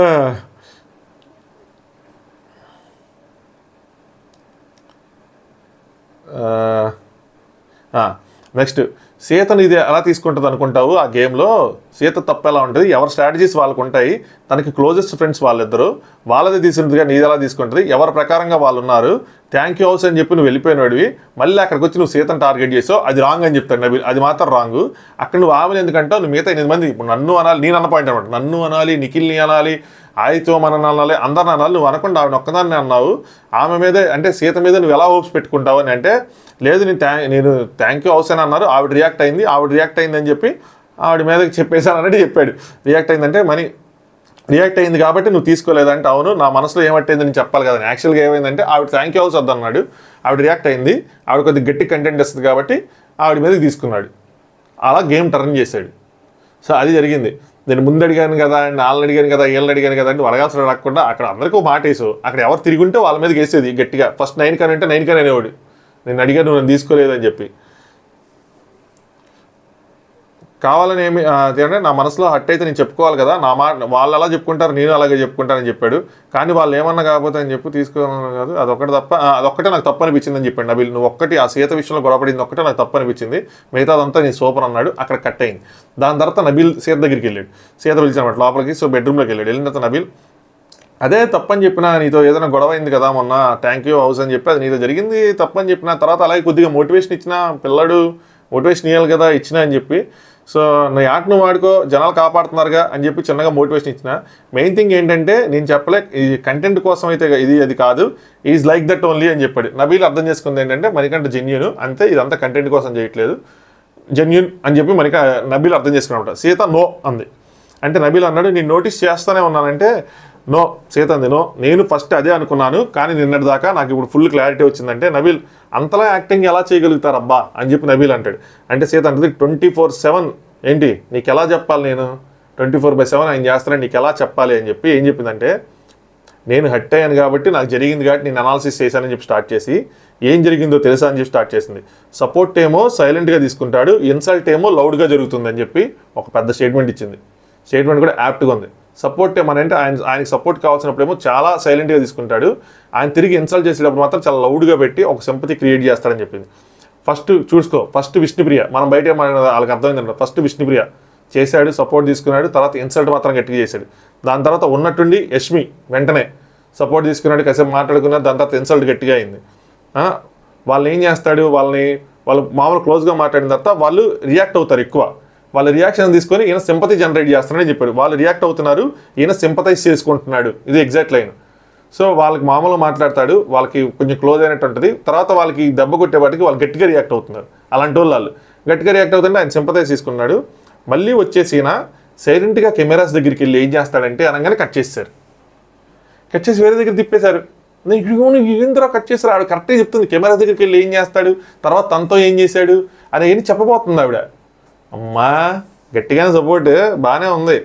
S1: ఆ, ఆ, నెక్స్ట్ సీతను ఇది ఎలా తీసుకుంటుంది అనుకుంటావు ఆ గేమ్లో సీత తప్పు ఎలా ఉంటుంది ఎవరి స్ట్రాటజీస్ వాళ్ళకు ఉంటాయి తనకి క్లోజెస్ట్ ఫ్రెండ్స్ వాళ్ళిద్దరు వాళ్ళది తీసుకుంటుందిగా నీది ఎలా తీసుకుంటుంది ఎవరి ప్రకారంగా వాళ్ళు ఉన్నారు థ్యాంక్ యూ హౌస్ అని చెప్పి నువ్వు వెళ్ళిపోయినడివి మళ్ళీ అక్కడికి వచ్చి నువ్వు సీతను టార్గెట్ చేసావు అది రాంగ్ అని చెప్తాడు నబీల్ అది మాత్రం రాంగ్ అక్కడ నువ్వు ఆమెను ఎందుకంటావు నువ్వు మిగతా ఎనిమిది మంది ఇప్పుడు నన్ను అనాలి నేను అన్న పాయింట్ అనమాట నన్ను అనాలి నిఖిల్ని అనాలి ఆయితో మన అనాలి అందరిని అనాలి నువ్వు అనకుండా ఆవిడ ఒక్కదాన్ని అన్నావు ఆమె మీదే అంటే సీత మీద నువ్వు ఎలా హోప్స్ పెట్టుకుంటావు అని అంటే లేదు నేను థ్యాంక్ నేను థ్యాంక్ యూ హౌస్ అని అన్నారు ఆవిడ రియాక్ట్ అయింది ఆవిడ రియాక్ట్ అయింది అని చెప్పి ఆవిడ మీదకి చెప్పేశాను అన్నట్టు చెప్పాడు రియాక్ట్ అయిందంటే మనీ రియాక్ట్ అయింది కాబట్టి నువ్వు తీసుకోలేదంటే అవును నా మనసులో ఏమట్టయింది నేను చెప్పాలి కదా యాక్చువల్గా ఏమైందంటే ఆవిడ థ్యాంక్ యూ హౌస్ వద్దన్నాడు ఆవిడ రియాక్ట్ అయింది ఆవిడ కొద్దిగా గట్టి కంటెంట్ వస్తుంది కాబట్టి ఆవిడ మీదకి తీసుకున్నాడు అలా గేమ్ టర్న్ చేశాడు సో అది జరిగింది నేను ముందు అడిగాను కదా అండ్ వాళ్ళని అడిగాను కదా వీళ్ళని అడిగాను కదా అని అడగాల్సిన రాకుండా అక్కడ అందరికీ ఒక మాట వేసావు అక్కడ ఎవరు తిరిగి ఉంటే వాళ్ళ మీదకి వేసేది గట్టిగా ఫస్ట్ నైన్ కానీ అంటే నైన్ కానీ అనేవాడు నేను అడిగాను నువ్వు నన్ను తీసుకోలేదని చెప్పి కావాలని ఏమి ఆ, అంటే నా మనసులో హట్ అయితే నేను చెప్పుకోవాలి కదా నా మాట వాళ్ళు అలా చెప్పుకుంటారు నేను అలాగే చెప్పుకుంటానని చెప్పాడు కానీ వాళ్ళు ఏమన్నా కాకపోతే అని చెప్పి తీసుకోవాలని కాదు అదొక్కటి తప్ప ఆ, అదొక్కటే నాకు తప్పు అనిపించింది అని చెప్పాడు నబీల్ నువ్వు ఒక్కటి ఆ సీత విషయంలో గొడవపడింది ఒక్కటే నాకు తప్పు అనిపించింది మిగతాదంతా నీ సూపర్ అన్నాడు అక్కడ కట్ అయింది దాని తర్వాత నబీల్ సీత దగ్గరికి వెళ్ళాడు సీత పిలిచాడు లోపలికి సో బెడ్రూమ్లోకి వెళ్ళాడు వెళ్ళిన తర్వాత నబీల్ అదే తప్పని చెప్పినా నీతో ఏదైనా గొడవ అయింది కదా మొన్న థ్యాంక్ యూ హౌస్ అని చెప్పి అది నీతో జరిగింది తప్పని చెప్పిన తర్వాత అలాగే కొద్దిగా మోటివేషన్ ఇచ్చిన పిల్లడు మోటివేషన్ ఇవ్వాలి కదా ఇచ్చిన అని చెప్పి సో నా ఆట నువ్వు వాడుకో జనాలు కాపాడుతున్నారుగా అని చెప్పి చిన్నగా మోటివేషన్ ఇచ్చిన మెయిన్ థింగ్ ఏంటంటే నేను చెప్పలే ఈ కంటెంట్ కోసం అయితే ఇది అది కాదు ఈజ్ లైక్ దట్ ఓన్లీ అని చెప్పాడు నబీల్ అర్థం చేసుకుంది ఏంటంటే మనకంటే జెన్యున్ అంతే ఇదంతా కంటెంట్ కోసం చేయట్లేదు జెన్యున్ అని చెప్పి మనకి నబీల్ అర్థం చేసుకున్నమాట సీత నో అంది అంటే నబీల్ అన్నాడు నేను నోటీస్ చేస్తానే ఉన్నానంటే నో సీత అంది నో నేను ఫస్ట్ అదే అనుకున్నాను కానీ నిన్నటి దాకా నాకు ఇప్పుడు ఫుల్ క్లారిటీ వచ్చిందంటే నబీల్ అంతలా యాక్టింగ్ ఎలా చేయగలుగుతారు అబ్బా అని చెప్పి నబీల్ అంటాడు అంటే సీత అంటది ట్వంటీ ఫోర్ సెవెన్ ఏంటి నీకు ఎలా చెప్పాలి నేను ట్వంటీ ఫోర్ బై సెవెన్ ఆయన చేస్తానని నీకు ఎలా చెప్పాలి అని చెప్పి ఏం చెప్పిందంటే నేను హట్ అయ్యాను కాబట్టి నాకు జరిగింది కాబట్టి నేను అనాలిసిస్ చేశానని చెప్పి స్టార్ట్ చేసి ఏం జరిగిందో తెలుసా అని చెప్పి స్టార్ట్ చేసింది సపోర్ట్ ఏమో సైలెంట్గా తీసుకుంటాడు ఇన్సల్ట్ ఏమో లౌడ్గా జరుగుతుంది అని చెప్పి ఒక పెద్ద స్టేట్మెంట్ ఇచ్చింది స్టేట్మెంట్ కూడా యాప్ట్గా ఉంది సపోర్ట్ ఏమని అంటే ఆయన ఆయనకి సపోర్ట్ కావాల్సినప్పుడేమో చాలా సైలెంట్గా తీసుకుంటాడు ఆయన తిరిగి ఇన్సల్ట్ చేసేటప్పుడు మాత్రం చాలా లౌడ్గా పెట్టి ఒక సింపతి క్రియేట్ చేస్తాడని చెప్పింది ఫస్ట్ చూసుకో ఫస్ట్ విష్ణుప్రియ మనం బయట ఏమన్నా వాళ్ళకి అర్థమైందంట ఫస్ట్ విష్ణుప్రియ చేశాడు సపోర్ట్ తీసుకున్నాడు తర్వాత ఇన్సల్ట్ మాత్రం గట్టిగా చేశాడు దాని తర్వాత ఉన్నట్టుండి యష్మి వెంటనే సపోర్ట్ తీసుకున్నాడు కాసేపు మాట్లాడుకున్నాడు దాని తర్వాత ఇన్సల్ట్ గట్టిగా అయింది ఆ, వాళ్ళు ఏం చేస్తాడు వాళ్ళని వాళ్ళు మామూలు క్లోజ్గా మాట్లాడిన తర్వాత వాళ్ళు రియాక్ట్ అవుతారు ఎక్కువ వాళ్ళ రియాక్షన్ తీసుకొని ఈయన సింపతి జనరేట్ చేస్తున్నాడని చెప్పాడు వాళ్ళు రియాక్ట్ అవుతున్నారు ఈయన సింపతైజ్ చేసుకుంటున్నాడు ఇది ఎగ్జాక్ట్ లైన్ సో వాళ్ళకి మామూలుగా మాట్లాడతాడు వాళ్ళకి కొంచెం క్లోజ్ అయినట్టు ఉంటుంది తర్వాత వాళ్ళకి దెబ్బ కొట్టేవాటికి వాళ్ళు గట్టిగా రియాక్ట్ అవుతున్నారు అలాంటి వాళ్ళు వాళ్ళు గట్టిగా రియాక్ట్ అవుతుంటే ఆయన సింపతైజ్ తీసుకున్నాడు మళ్ళీ వచ్చేసి ఈయన సైలెంట్గా కెమెరాస్ దగ్గరికి వెళ్ళి ఏం చేస్తాడంటే అనగానే కట్ చేస్తారు కట్ చేసి వేరే దగ్గర తిప్పేశారు నేను ఇదిగో నువ్వు ఏందిరా కట్ చేశారు ఆవిడ కరెక్ట్గా చెప్తుంది కెమెరా దగ్గరికి వెళ్ళి ఏం చేస్తాడు తర్వాత తనతో ఏం చేశాడు అని ఏం చెప్పబోతుంది ఆవిడ అమ్మా గట్టిగానే సపోర్ట్ బాగానే ఉంది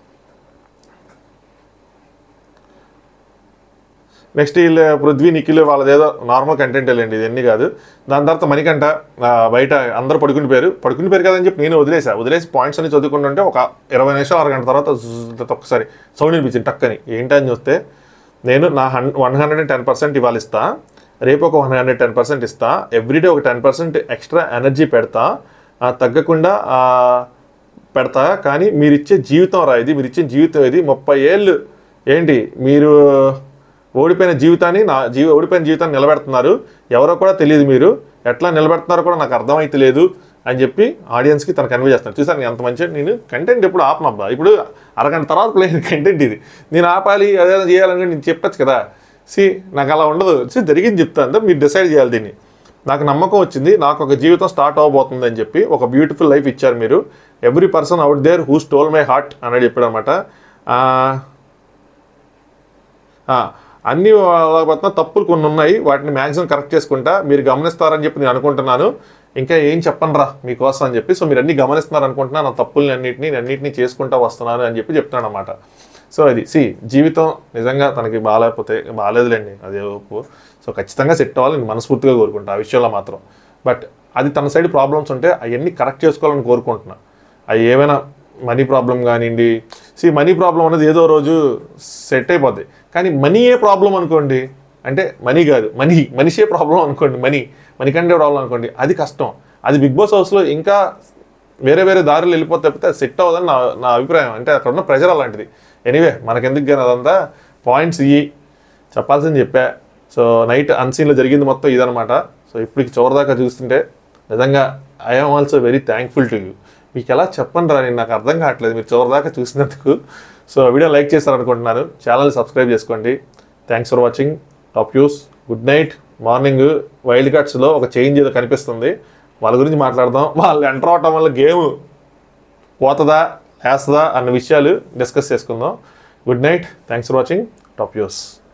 S1: నెక్స్ట్ వీళ్ళు పృథ్వీ నిఖిల్ వాళ్ళది ఏదో నార్మల్ కంటెంట్ వెళ్ళండి ఇవన్నీ కాదు దాని తర్వాత మణికంట ఆ, బయట అందరూ పడుకుని పేరు పడుకుని పేరు కదని చెప్పి నేను వదిలేసా వదిలేసి పాయింట్స్ అన్ని చదువుకుంటుంటే ఒక ఇరవై నిమిషాలు అరగంట తర్వాత జుజ్ ఒక్కసారి సౌండ్ వినిపించింది టక్కని ఏంటని చూస్తే నేను నా హన్ one hundred and ten percent ఇవాళ ఇస్తా రేపు ఒక వన్ హండ్రెడ్ టెన్ పర్సెంట్ ఇస్తా ఎవ్రీడే ఒక టెన్ పర్సెంట్ ఎక్స్ట్రా ఎనర్జీ పెడతా ఆ, తగ్గకుండా ఆ, పెడతా కానీ మీరు ఇచ్చే జీవితం రా ఇది మీరు ఇచ్చే జీవితం ఇది ముప్పై ఏళ్ళు ఏంటి మీరు ఓడిపోయిన జీవితాన్ని నా జీవ ఓడిపోయిన జీవితాన్ని నిలబెడుతున్నారు ఎవరో కూడా తెలియదు మీరు ఎట్లా నిలబెడుతున్నారో కూడా నాకు అర్థమైతే లేదు అని చెప్పి ఆడియన్స్కి తను కన్వే చేస్తాను చూసాను ఎంత మంచి నేను కంటెంట్ ఎప్పుడు ఆపనబ్బా ఇప్పుడు అరగంట తర్వాత ప్లే కంటెంట్ ఇది నేను ఆపాలి అదే చేయాలని నేను చెప్పచ్చు కదా సి నాకు అలా ఉండదు సి జరిగింది చెప్తాను మీరు డిసైడ్ చేయాలి దీన్ని నాకు నమ్మకం వచ్చింది నాకు ఒక జీవితం స్టార్ట్ అవబోతుంది అని చెప్పి ఒక బ్యూటిఫుల్ లైఫ్ ఇచ్చారు మీరు every person out there who stole my heart అని చెప్పాడు అనమాట అన్ని వాళ్ళ తప్పులు కొన్ని ఉన్నాయి వాటిని మ్యాక్సిమం కరెక్ట్ చేసుకుంటా మీరు గమనిస్తారని చెప్పి నేను అనుకుంటున్నాను ఇంకా ఏం చెప్పను రా మీకోసం అని చెప్పి సో మీరు అన్ని గమనిస్తున్నారు అనుకుంటున్నా నా తప్పుల్ని అన్నింటినీ నేను అన్నింటినీ చేసుకుంటా వస్తున్నాను అని చెప్పి చెప్తున్నాను అనమాట సో అది సి జీవితం నిజంగా తనకి బాగాలేకపోతే బాగాలేదులేండి అదే ఒప్పు సో ఖచ్చితంగా సెట్ అవ్వాలి నేను మనస్ఫూర్తిగా కోరుకుంటా ఆ విషయంలో మాత్రం బట్ అది తన సైడ్ ప్రాబ్లమ్స్ ఉంటే అవన్నీ కరెక్ట్ చేసుకోవాలని కోరుకుంటున్నా అవి ఏమైనా మనీ ప్రాబ్లం కానివ్వండి సి మనీ ప్రాబ్లం అనేది ఏదో రోజు సెట్ అయిపోద్ది కానీ మనీయే ప్రాబ్లం అనుకోండి అంటే మనీ కాదు మనీ మనిషే ప్రాబ్లం అనుకోండి మనీ మనీ కంటే ప్రాబ్లం అనుకోండి అది కష్టం అది బిగ్ బాస్ హౌస్లో ఇంకా వేరే వేరే దారులు వెళ్ళిపోతే తప్పితే అది సెట్ అవ్వదని నా నా అభిప్రాయం అంటే అక్కడ ఉన్న ప్రెజర్ అలాంటిది ఎనీవే మనకెందుకు కానీ అదంతా పాయింట్స్ ఇయ్యి చెప్పాల్సింది చెప్పా సో నైట్ అన్సీన్లో జరిగింది మొత్తం ఇదనమాట సో ఇప్పటికి చివరిదాకా చూస్తుంటే నిజంగా I'm also very thankful to you మీకు ఎలా చెప్పండి రా నేను నాకు అర్థం కావట్లేదు మీరు చివరిదాకా చూసినందుకు సో వీడియో లైక్ చేస్తారనుకుంటున్నాను ఛానల్ సబ్స్క్రైబ్ చేసుకోండి thanks for watching top use good night morning wild కార్డ్స్లో ఒక చేంజ్ ఏదో కనిపిస్తుంది వాళ్ళ గురించి మాట్లాడదాం వాళ్ళు ఎంటర్ అవటం వల్ల గేమ్ పోతుందా వేస్తుందా అన్న విషయాలు డిస్కస్ చేసుకుందాం good night thanks for watching top use